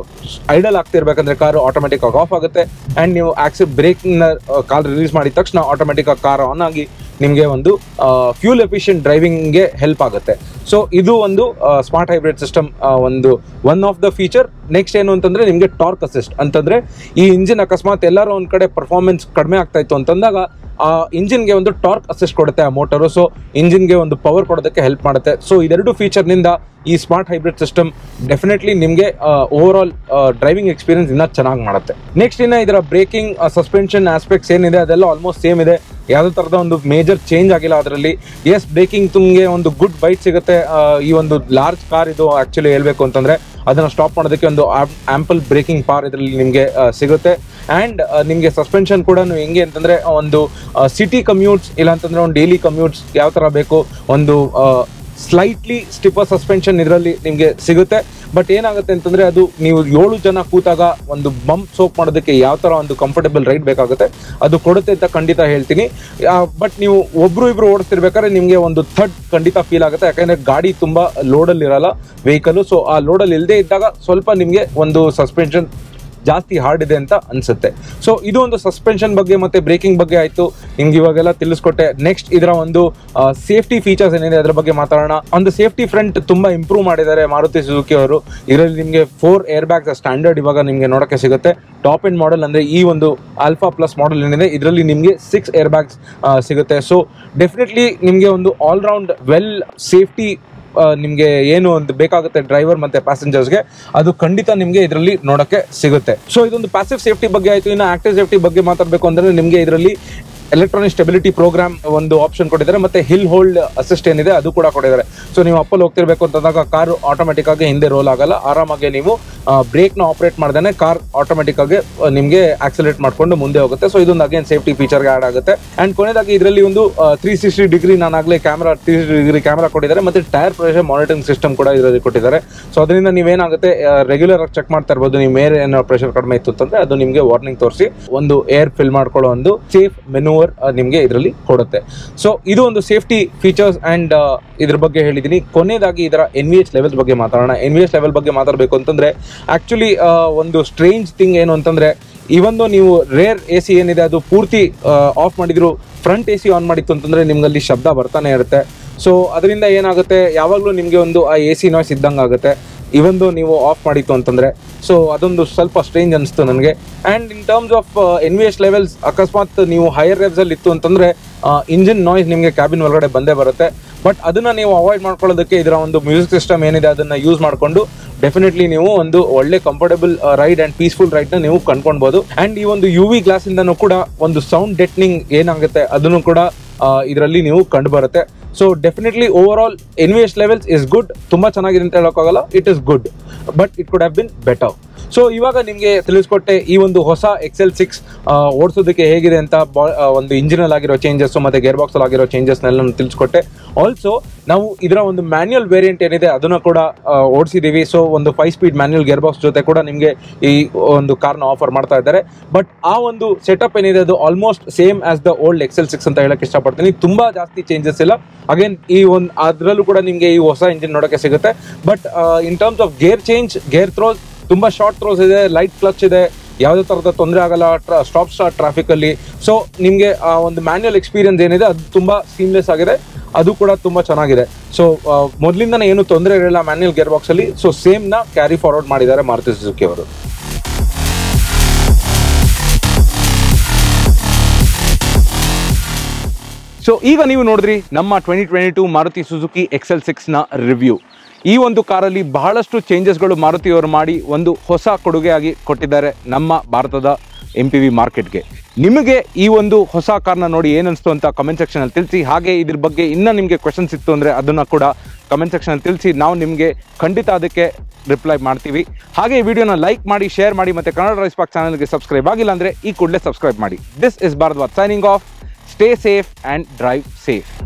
ಐಡಲ್ ಆಗ್ತಿರ್ಬೇಕಂದ್ರೆ ಕಾರು ಆಟೋಮೆಟಿಕ್ ಆಗಿ ಆಫ್ ಆಗುತ್ತೆ ಆ್ಯಂಡ್ ನೀವು ಆಕ್ಸಿ ಬ್ರೇಕ್ನ ಕಾಲ್ ರಿಲೀಸ್ ಮಾಡಿದ ತಕ್ಷಣ ಆಟೋಮೆಟಿಕ್ ಆಗಿ ಕಾರ್ ಆನ್ ಆಗಿ ನಿಮಗೆ ಒಂದು ಫ್ಯೂಲ್ ಎಫಿಷಿಯಂಟ್ ಡ್ರೈವಿಂಗ್ಗೆ ಹೆಲ್ಪ್ ಆಗುತ್ತೆ ಸೊ ಇದು ಒಂದು ಸ್ಮಾರ್ಟ್ ಹೈಬ್ರಿಡ್ ಸಿಸ್ಟಮ್ ಒಂದು one of the feature next ಏನು ಅಂತಂದ್ರೆ ನಿಮಗೆ ಟಾರ್ಕ್ ಅಸಿಸ್ಟ್ ಅಂತಂದ್ರೆ ಈ ಇಂಜಿನ್ ಅಕಸ್ಮಾತ್ ಎಲ್ಲರೂ ಒಂದ್ ಕಡೆ ಪರ್ಫಾರ್ಮೆನ್ಸ್ ಕಡಿಮೆ ಆಗ್ತಾ ಇತ್ತು ಅಂತಂದಾಗ ಆ ಇಂಜಿನ್ಗೆ ಒಂದು ಟಾರ್ಕ್ ಅಸಿಸ್ಟ್ ಕೊಡುತ್ತೆ ಆ ಮೋಟರು ಸೊ ಇಂಜಿನ್ಗೆ ಒಂದು ಪವರ್ ಕೊಡೋದಕ್ಕೆ ಹೆಲ್ಪ್ ಮಾಡುತ್ತೆ ಸೊ ಇದೆರಡು ಫೀಚರ್ನಿಂದ ಈ ಸ್ಮಾರ್ಟ್ ಹೈಬ್ರಿಡ್ ಸಿಸ್ಟಮ್ ಡೆಫಿನೆಟ್ಲಿ ನಿಮಗೆ ಓವರ್ ಆಲ್ ಡ್ರೈವಿಂಗ್ ಎಕ್ಸ್ಪೀರಿಯನ್ಸ್ ಇನ್ನೂ ಚೆನ್ನಾಗಿ ಮಾಡುತ್ತೆ ನೆಕ್ಸ್ಟ್ ಇನ್ನು ಇದರ ಬ್ರೇಕಿಂಗ್ ಸಸ್ಪೆನ್ಷನ್ ಆಸ್ಪೆಕ್ಟ್ಸ್ ಏನಿದೆ ಅದೆಲ್ಲ ಆಲ್ಮೋಸ್ಟ್ ಸೇಮ್ ಇದೆ ಯಾವುದೇ ಥರದ ಒಂದು ಮೇಜರ್ ಚೇಂಜ್ ಆಗಿಲ್ಲ ಅದರಲ್ಲಿ ಎಸ್ ಬ್ರೇಕಿಂಗ್ ನಿಮಗೆ ಒಂದು ಗುಡ್ ಬೈಟ್ ಸಿಗುತ್ತೆ ಆ, ಈ ಒಂದು ಲಾರ್ಜ್ ಕಾರ್ ಇದು ಆಕ್ಚುಲಿ ಹೇಳ್ಬೇಕು ಅಂತಂದ್ರೆ ಅದನ್ನ ಸ್ಟಾಪ್ ಮಾಡೋದಕ್ಕೆ ಒಂದು ಆಂಪಲ್ ಬ್ರೇಕಿಂಗ್ ಪಾರ್ ಇದರಲ್ಲಿ ನಿಮಗೆ ಸಿಗುತ್ತೆ ಆ್ಯಂಡ್ ನಿಮಗೆ ಸಸ್ಪೆನ್ಷನ್ ಕೂಡ ಹೆಂಗೆ ಅಂತಂದ್ರೆ ಒಂದು ಸಿಟಿ ಕಮ್ಯೂಟ್ಸ್ ಇಲ್ಲ ಅಂತಂದ್ರೆ ಒಂದು ಡೈಲಿ ಕಮ್ಯೂಟ್ಸ್ ಯಾವ ಥರ ಬೇಕು ಒಂದು ಸ್ಲೈಟ್ಲಿ ಸ್ಟಿಫರ್ ಸಸ್ಪೆನ್ಷನ್ ಇದರಲ್ಲಿ ನಿಮಗೆ ಸಿಗುತ್ತೆ ಬಟ್ ಏನಾಗುತ್ತೆ ಅಂತಂದ್ರೆ ಅದು ನೀವು ಏಳು ಜನ ಕೂತಾಗ ಒಂದು ಬಂಪ್ ಸೋಪ್ ಮಾಡೋದಕ್ಕೆ ಯಾವ ತರ ಒಂದು ಕಂಫರ್ಟಬಲ್ ರೈಡ್ ಬೇಕಾಗುತ್ತೆ ಅದು ಕೊಡುತ್ತೆ ಅಂತ ಖಂಡಿತ ಹೇಳ್ತೀನಿ ಬಟ್ ನೀವು ಒಬ್ರು ಇಬ್ರು ಓಡಿಸ್ತಿರ್ಬೇಕಾದ್ರೆ ನಿಮಗೆ ಒಂದು ಥರ್ಡ್ ಖಂಡಿತ ಫೀಲ್ ಆಗುತ್ತೆ ಯಾಕಂದ್ರೆ ಗಾಡಿ ತುಂಬಾ ಲೋಡಲ್ಲಿ ಇರಲ್ಲ ವೆಹಿಕಲ್ ಸೊ ಆ ಲೋಡಲ್ಲಿ ಇಲ್ಲದೆ ಇದ್ದಾಗ ಸ್ವಲ್ಪ ನಿಮಗೆ ಒಂದು ಸಸ್ಪೆನ್ಷನ್ ಜಾಸ್ತಿ ಹಾರ್ಡ್ ಇದೆ ಅಂತ ಅನ್ಸುತ್ತೆ ಸೊ ಇದು ಒಂದು ಸಸ್ಪೆನ್ಷನ್ ಬಗ್ಗೆ ಮತ್ತೆ ಬ್ರೇಕಿಂಗ್ ಬಗ್ಗೆ ಆಯ್ತು ನಿಮ್ಗೆ ಇವಾಗೆಲ್ಲ ತಿಳಿಸ್ಕೊಟ್ಟೆ ನೆಕ್ಸ್ಟ್ ಇದರ ಒಂದು ಸೇಫ್ಟಿ ಫೀಚರ್ಸ್ ಏನಿದೆ ಅದ್ರ ಬಗ್ಗೆ ಮಾತಾಡೋಣ ಒಂದು ಸೇಫ್ಟಿ ಫ್ರಂಟ್ ತುಂಬಾ ಇಂಪ್ರೂವ್ ಮಾಡಿದ್ದಾರೆ ಮಾರುತಿ ಸುಜುಕಿ ಅವರು ಇದರಲ್ಲಿ ನಿಮಗೆ ಫೋರ್ ಏರ್ ಬ್ಯಾಗ್ಸ್ ಸ್ಟ್ಯಾಂಡರ್ಡ್ ಇವಾಗ ನಿಮಗೆ ನೋಡಕ್ಕೆ ಸಿಗುತ್ತೆ ಟಾಪ್ ಎಂಡ್ ಮಾಡೆಲ್ ಅಂದ್ರೆ ಈ ಒಂದು ಆಲ್ಫಾ ಪ್ಲಸ್ ಮಾಡೆಲ್ ಏನಿದೆ ಇದರಲ್ಲಿ ನಿಮಗೆ ಸಿಕ್ಸ್ ಏರ್ ಬ್ಯಾಗ್ಸ್ ಸಿಗುತ್ತೆ ಸೊ ಡೆಫಿನೆಟ್ಲಿ ನಿಮಗೆ ಒಂದು ಆಲ್ರೌಂಡ್ ವೆಲ್ ಸೇಫ್ಟಿ ನಿಮಗೆ ಏನು ಒಂದು ಬೇಕಾಗುತ್ತೆ ಡ್ರೈವರ್ ಮತ್ತೆ ಪ್ಯಾಸೆಂಜರ್ಸ್ಗೆ ಅದು ಖಂಡಿತ ನಿಮಗೆ ಇದರಲ್ಲಿ ನೋಡಕ್ಕೆ ಸಿಗುತ್ತೆ ಸೊ ಇದೊಂದು ಪ್ಯಾಸಿವ್ ಸೇಫ್ಟಿ ಬಗ್ಗೆ ಆಯ್ತು ಇನ್ನು ಆಕ್ಟಿವ್ ಸೇಫ್ಟಿ ಬಗ್ಗೆ ಮಾತಾಡಬೇಕು ಅಂದ್ರೆ ನಿಮಗೆ ಇದರಲ್ಲಿ ಎಲೆಕ್ಟ್ರಾನಿಕ್ ಸ್ಟೆಬಿಲಿಟಿ ಪ್ರೋಗ್ರಾಮ್ ಒಂದು ಆಪ್ಷನ್ ಕೊಟ್ಟಿದ್ದಾರೆ ಮತ್ತೆ ಹಿಲ್ ಹೋಲ್ಡ್ ಅಸಿಸ್ಟ್ ಏನಿದೆ ಅದು ಕೂಡ ಕೊಟ್ಟಿದ್ದಾರೆ ಸೊ ನೀವು ಅಪ್ಪಲ್ಲಿ ಹೋಗ್ತಿರ್ಬೇಕು ಅಂತಂದಾಗ ಕಾರು ಆಟೋಮೆಟಿಕ್ ಆಗಿ ಹಿಂದೆ ರೋಲ್ ಆಗಲ್ಲ ಆರಾಮಾಗಿ ನೀವು ಬ್ರೇಕ್ ನ ಆಪರೇಟ್ ಮಾಡ್ದೇನೆ ಕಾರ್ ಆಟೋಮೆಟಿಕ್ ಆಗಿ ನಿಮಗೆ ಆಕ್ಸಲೇಟ್ ಮಾಡ್ಕೊಂಡು ಮುಂದೆ ಹೋಗುತ್ತೆ ಸೊ ಇದೊಂದು ಅಗೇನ್ ಸೇಫ್ಟಿ ಫೀಚರ್ಗೆ ಆಡ್ ಆಗುತ್ತೆ ಅಂಡ್ ಕೊನೆಯದಾಗಿ ಇದರಲ್ಲಿ ಒಂದು ತ್ರೀ ಸಿಕ್ಸ್ಟಿ ಡಿಗ್ರಿ ನಾನು ಆಗಲೇ ಕ್ಯಾಮ್ರಾ ತ್ರೀ ಡಿಗ್ರಿ ಕ್ಯಾಮ್ರಾ ಕೊಟ್ಟಿದ್ದಾರೆ ಮತ್ತೆ ಟೈರ್ ಪ್ರೆಷರ್ ಮಾನಿಟರಿಂಗ್ ಸಿಸ್ಟಮ್ ಕೂಡ ಇದರಲ್ಲಿ ಕೊಟ್ಟಿದ್ದಾರೆ ಸೊ ಅದರಿಂದ ನೀವೇನಾಗುತ್ತೆ ರೆಗ್ಯುಲರ್ ಆಗಿ ಚೆಕ್ ಮಾಡ್ತಾ ಇರ್ಬೋದು ನೀವು ಮೇರ್ ಏನೋ ಪ್ರೆಷರ್ ಕಡಿಮೆ ಇತ್ತು ಅಂತಂದ್ರೆ ಅದು ನಿಮಗೆ ವಾರ್ನಿಂಗ್ ತೋರಿಸಿ ಒಂದು ಏರ್ ಫಿಲ್ ಮಾಡ್ಕೊಳ್ಳೋ ಒಂದು ಸೇಫ್ ಮೆನೂವರ್ ನಿಮಗೆ ಇದರಲ್ಲಿ ಕೊಡುತ್ತೆ ಸೊ ಇದು ಒಂದು ಸೇಫ್ಟಿ ಫೀಚರ್ಸ್ ಅಂಡ್ ಇದ್ರ ಬಗ್ಗೆ ಹೇಳಿದ್ದೀನಿ ಕೊನೆಯದಾಗಿ ಇದರ ಎನ್ ವಿ ಎಚ್ ಲೆವೆಲ್ ಬಗ್ಗೆ ಮಾತಾಡೋಣ ಎನ್ ವಿ ಎಚ್ ಲೆವೆಲ್ ಬಗ್ಗೆ ಮಾತಾಡಬೇಕು ಅಂತಂದ್ರೆ ಆಕ್ಚುಲಿ ಒಂದು ಸ್ಟ್ರೇಂಜ್ ಥಿಂಗ್ ಏನು ಅಂತಂದ್ರೆ ಇವೊಂದು ನೀವು ರೇರ್ ಎ ಸಿ ಏನಿದೆ ಅದು ಪೂರ್ತಿ ಆಫ್ ಮಾಡಿದ್ರು ಫ್ರಂಟ್ ಎ ಸಿ ಆನ್ ಮಾಡಿತ್ತು ಅಂತಂದ್ರೆ ನಿಮ್ಗಲ್ಲಿ ಶಬ್ದ ಬರ್ತಾನೆ ಇರುತ್ತೆ ಸೊ ಅದರಿಂದ ಏನಾಗುತ್ತೆ ಯಾವಾಗಲೂ ನಿಮಗೆ ಒಂದು ಆ ಎ ಸಿ ನಾಯ್ಸ್ ಇದ್ದಂಗೆ ಆಗುತ್ತೆ ಇವೊಂದು ನೀವು ಆಫ್ ಮಾಡಿತ್ತು ಅಂತಂದ್ರೆ ಸೊ ಅದೊಂದು ಸ್ವಲ್ಪ ಸ್ಟ್ರೇಂಜ್ ಅನಿಸ್ತು ನನಗೆ and in terms of N V S levels ಅಕಸ್ಮಾತ್ ನೀವು ಹೈಯರ್ ಲೆವೆಲ್ಸಲ್ಲಿ ಇತ್ತು ಅಂತಂದ್ರೆ ಇಂಜಿನ್ ನಾಯ್ಸ್ ನಿಮಗೆ ಕ್ಯಾಬಿನ್ ಒಳಗಡೆ ಬಂದೇ ಬರುತ್ತೆ ಬಟ್ ಅದನ್ನ ನೀವು ಅವಾಯ್ಡ್ ಮಾಡ್ಕೊಳ್ಳೋದಕ್ಕೆ ಇದರ ಒಂದು ಮ್ಯೂಸಿಕ್ ಸಿಸ್ಟಮ್ ಏನಿದೆ ಅದನ್ನ ಯೂಸ್ ಮಾಡಿಕೊಂಡು ಡೆಫಿನೆಟ್ಲಿ ನೀವು ಒಂದು ಒಳ್ಳೆ comfortable ride and peaceful ride ನ ನೀವು ಕಂಡ್ಕೊಳ್ಬಹುದು ಅಂಡ್ ಈ ಒಂದು ಯು ವಿ ಗ್ಲಾಸ್ ಇಂದನೂ ಕೂಡ ಒಂದು ಸೌಂಡ್ ಡೆಟ್ನಿಂಗ್ ಏನಾಗುತ್ತೆ ಅದನ್ನು ಕೂಡ ಇದರಲ್ಲಿ ನೀವು ಕಂಡು ಬರುತ್ತೆ so definitely overall N V S levels is good ತುಂಬಾ ಚೆನ್ನಾಗಿದೆ ಅಂತ ಹೇಳೋಕ್ಕಾಗಲ್ಲ it is good but it could have been better so ಇವಾಗ ನಿಮಗೆ ತಿಳಿಸ್ಕೊಟ್ಟೆ ಈ ಒಂದು ಹೊಸ ಎಕ್ಸೆಲ್ ಸಿಕ್ಸ್ ಓಡಿಸೋದಕ್ಕೆ ಹೇಗಿದೆ ಅಂತ ಬಾ- ಆ, ಒಂದು ಇಂಜಿನಲ್ಲಿ ಆಗಿರೋ ಚೇಂಜಸ್ ಮತ್ತೆ ಗೇರ್ ಬಾಕ್ಸ್ ಅಲ್ಲಿ ಆಗಿರೋ ಚೇಂಜಸ್ನೆಲ್ಲ ನಾನು ತಿಳಿಸ್ಕೊಟ್ಟೆ ಆಲ್ಸೋ ನಾವು ಇದರ ಒಂದು ಮ್ಯಾನ್ಯಲ್ ವೇರಿಯಂಟ್ ಏನಿದೆ ಅದನ್ನು ಕೂಡ ಓಡಿಸಿದೀವಿ ಸೊ ಒಂದು five speed manual gearbox ಜೊತೆ ಕೂಡ ನಿಮಗೆ ಈ ಒಂದು ಕಾರ್ನ ಆಫರ್ ಮಾಡ್ತಾ ಇದ್ದಾರೆ ಬಟ್ ಆ ಒಂದು ಸೆಟಪ್ ಏನಿದೆ ಅದು almost same as the old XL six ಅಂತ ಹೇಳಕ್ ಇಷ್ಟಪಡ್ತೀನಿ ತುಂಬಾ ಜಾಸ್ತಿ ಚೇಂಜಸ್ ಇಲ್ಲ ಅಗೇನ್ ಈ ಒಂದು ಅದರಲ್ಲೂ ಕೂಡ ನಿಮಗೆ ಈ ಹೊಸ ಇಂಜಿನ್ ನೋಡೋಕೆ ಸಿಗುತ್ತೆ but in terms of gear change gear throws ತುಂಬಾ ಶಾರ್ಟ್ ಥ್ರೋಸ್ ಇದೆ ಲೈಟ್ ಕ್ಲಚ್ ಇದೆ ಯಾವುದೇ ಥರದ ತೊಂದರೆ ಆಗಲ್ಲ ಸ್ಟಾಪ್ ಸ್ಟಾರ್ಟ್ ಟ್ರಾಫಿಕ್ ಅಲ್ಲಿ ಸೊ ನಿಮಗೆ ಆ ಒಂದು ಮ್ಯಾನ್ಯಲ್ ಎಕ್ಸ್ಪೀರಿಯನ್ಸ್ ಏನಿದೆ ಅದು ತುಂಬಾ ಸೀಮ್ಲೆಸ್ ಆಗಿದೆ ಅದು ಕೂಡ ತುಂಬಾ ಚೆನ್ನಾಗಿದೆ ಸೊ ಮೊದಲಿಂದನೇ ಏನು ತೊಂದರೆ ಇರಲಿಲ್ಲ ಮ್ಯಾನ್ಯಲ್ ಗೇರ್ ಬಾಕ್ಸ್ ಅಲ್ಲಿ ಸೊ ಸೇಮ್ ನ ಕ್ಯಾರಿ ಫಾರ್ವರ್ಡ್ ಮಾಡಿದ್ದಾರೆ ಮಾರುತಿ ಸುಜುಕಿ ಅವರು ಸೊ ಈಗ ನೀವು ನೋಡಿದ್ರಿ ನಮ್ಮ twenty twenty two Maruti Suzuki XL ಸಿಕ್ಸ್ನ ರಿವ್ಯೂ ಈ ಒಂದು ಕಾರಲ್ಲಿ ಬಹಳಷ್ಟು ಚೇಂಜಸ್ಗಳು ಮಾರುತಿಯವರು ಮಾಡಿ ಒಂದು ಹೊಸ ಕೊಡುಗೆಯಾಗಿ ಕೊಟ್ಟಿದ್ದಾರೆ ನಮ್ಮ ಭಾರತದ ಎಂ ಪಿ ವಿ ಮಾರ್ಕೆಟ್ಗೆ ನಿಮಗೆ ಈ ಒಂದು ಹೊಸ ಕಾರ್ನ ನೋಡಿ ಏನನ್ನಿಸ್ತು ಅಂತ ಕಮೆಂಟ್ ಸೆಕ್ಷನಲ್ಲಿ ತಿಳಿಸಿ ಹಾಗೆ ಇದ್ರ ಬಗ್ಗೆ ಇನ್ನೂ ನಿಮಗೆ ಕ್ವೆಶನ್ಸ್ ಇತ್ತು ಅಂದರೆ ಅದನ್ನು ಕೂಡ ಕಮೆಂಟ್ ಸೆಕ್ಷನಲ್ಲಿ ತಿಳಿಸಿ ನಾವು ನಿಮಗೆ ಖಂಡಿತ ಅದಕ್ಕೆ ರಿಪ್ಲೈ ಮಾಡ್ತೀವಿ ಹಾಗೆ ಈ ವಿಡಿಯೋನ ಲೈಕ್ ಮಾಡಿ ಶೇರ್ ಮಾಡಿ ಮತ್ತು ಕನ್ನಡ ರೈಸ್ ಪಾಕ್ ಚಾನಲ್ಗೆ ಸಬ್ಸ್ಕ್ರೈಬ್ ಆಗಿಲ್ಲ ಅಂದರೆ ಈ ಕೂಡಲೇ ಸಬ್ಸ್ಕ್ರೈಬ್ ಮಾಡಿ this is Bharadwaj signing off stay safe and drive safe